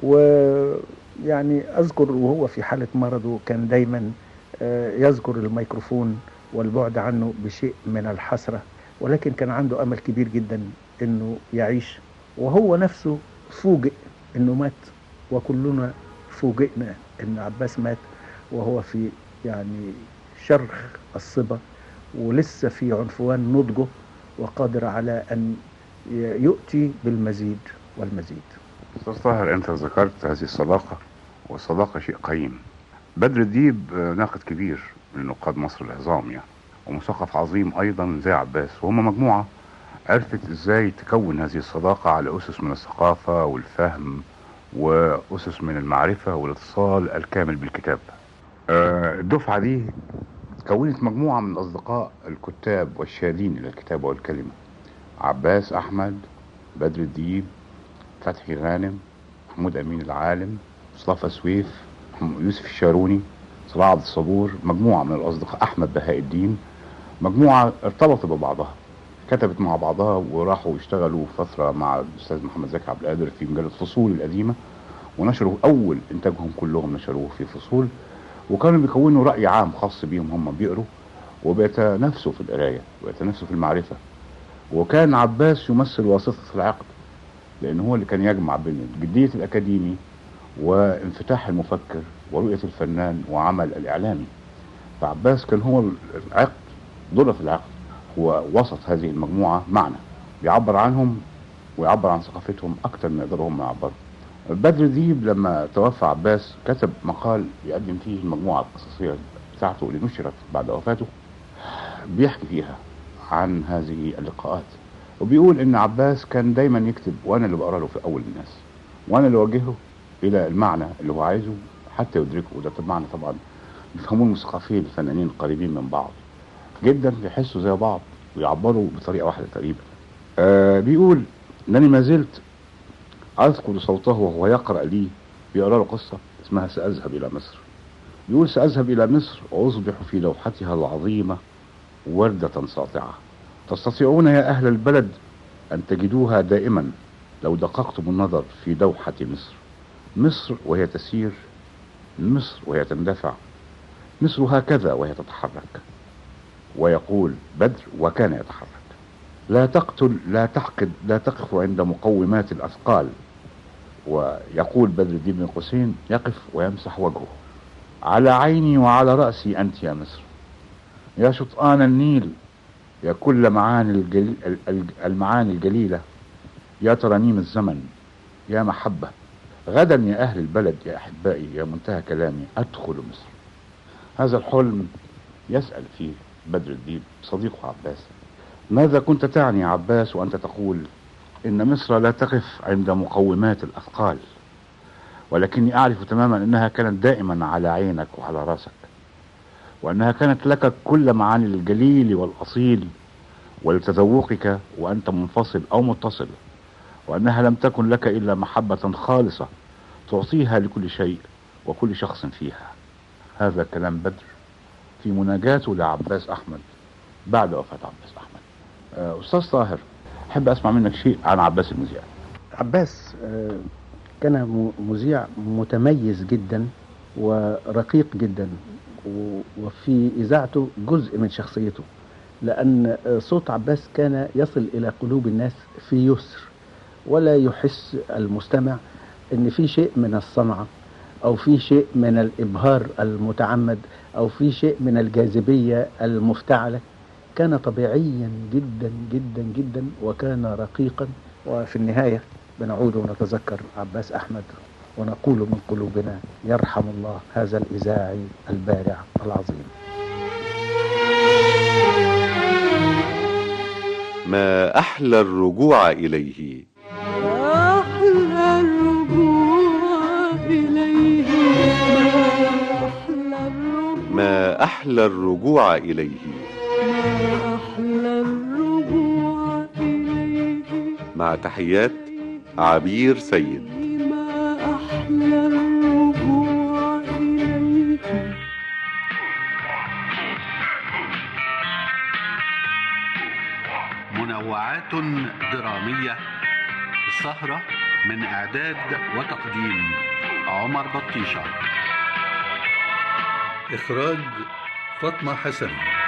ويعني أذكر وهو في حالة مرضه كان دايما آه، يذكر الميكروفون والبعد عنه بشيء من الحسرة ولكن كان عنده أمل كبير جدا أنه يعيش وهو نفسه فوجئ أنه مات وكلنا فوجئنا أن عباس مات وهو في يعني شرخ الصبا ولسه في عنفوان نضجه وقادر على أن ي- يؤتي بالمزيد والمزيد أستاذ طاهر أنت ذكرت هذه الصداقة والصداقة شيء قيم بدر الديب آه، ناقد كبير من نقاد مصر العظام يعني ومثقف عظيم أيضا زي عباس وهم مجموعة عرفت إزاي تكون هذه الصداقة على أسس من الثقافة والفهم وأسس من المعرفة والاتصال الكامل بالكتاب آه، الدفعة دي كونت مجموعة من الأصدقاء الكتاب والشادين إلى الكتابة والكلمة عباس أحمد بدر الديب فتحي غانم محمود أمين العالم مصطفى سويف محمود- يوسف الشاروني صلاح عبد الصبور مجموعة من الأصدقاء أحمد بهاء الدين مجموعة ارتبطت ببعضها كتبت مع بعضها وراحوا يشتغلوا فترة مع الأستاذ محمد زكي عبد القادر في مجلة فصول القديمة ونشروا أول إنتاجهم كلهم نشروه في فصول وكانوا بيكونوا رأي عام خاص بيهم هم بيقروا وبيتنافسوا في القراية وبيتنافسوا في المعرفة وكان عباس يمثل واسطة العقد لأن هو اللي كان يجمع بين جدية الأكاديمي وانفتاح المفكر ورؤية الفنان وعمل الإعلامي فعباس كان هو العقد ضلة العقد هو وسط هذه المجموعة معنا بيعبر عنهم ويعبر عن ثقافتهم أكتر ما يقدروا هم يعبروا بدر ديب لما توفى عباس كتب مقال يقدم فيه المجموعة القصصية بتاعته اللي نشرت بعد وفاته بيحكي فيها عن هذه اللقاءات وبيقول ان عباس كان دايما يكتب وانا اللي بقرا له في اول الناس وانا اللي اوجهه الى المعنى اللي هو عايزه حتى يدركه وده معنى طبعا يفهموه المثقفين الفنانين القريبين من بعض جدا بيحسوا زي بعض ويعبروا بطريقه واحده تقريبا آه بيقول انني ما زلت اذكر صوته وهو يقرا لي بيقرا له قصه اسمها ساذهب الى مصر بيقول ساذهب الى مصر واصبح في لوحتها العظيمه ورده ساطعه تستطيعون يا أهل البلد أن تجدوها دائما لو دققتم النظر في دوحة مصر مصر وهي تسير مصر وهي تندفع مصر هكذا وهي تتحرك ويقول بدر وكان يتحرك لا تقتل لا تحقد لا تقف عند مقومات الأثقال ويقول بدر الدين بن قسين يقف ويمسح وجهه على عيني وعلى رأسي أنت يا مصر يا شطآن النيل يا كل معاني الجليل المعاني الجليلة يا ترانيم الزمن يا محبة غدا يا أهل البلد يا أحبائي يا منتهى كلامي أدخل مصر هذا الحلم يسأل فيه بدر الدين صديقه عباس ماذا كنت تعني يا عباس وأنت تقول إن مصر لا تقف عند مقومات الأثقال ولكني أعرف تماما أنها كانت دائما على عينك وعلى راسك وأنها كانت لك كل معاني الجليل والأصيل ولتذوقك وأنت منفصل أو متصل وأنها لم تكن لك إلا محبة خالصة تعطيها لكل شيء وكل شخص فيها هذا كلام بدر في مناجاته لعباس أحمد بعد وفاة عباس أحمد آه، أستاذ طاهر أحب أسمع منك شيء عن عباس المذيع عباس آه، كان م- مذيع متميز جدا ورقيق جدا و- وفي إذاعته جزء من شخصيته لأن آه، صوت عباس كان يصل إلى قلوب الناس في يسر ولا يحس المستمع أن في شيء من الصنعة أو في شيء من الإبهار المتعمد أو في شيء من الجاذبية المفتعلة كان طبيعيا جدا جدا جدا وكان رقيقا وفي النهاية بنعود ونتذكر عباس أحمد ونقول من قلوبنا يرحم الله هذا الإذاعي البارع العظيم ما أحلى الرجوع إليه أحلى الرجوع إليه ما أحلى الرجوع ما أحلى الرجوع إليه ما أحلى الرجوع إليه مع تحيات عبير سيد ما أحلى الرجوع إليه منوعات درامية السهرة من إعداد وتقديم عمر بطيشة إخراج فاطمة حسن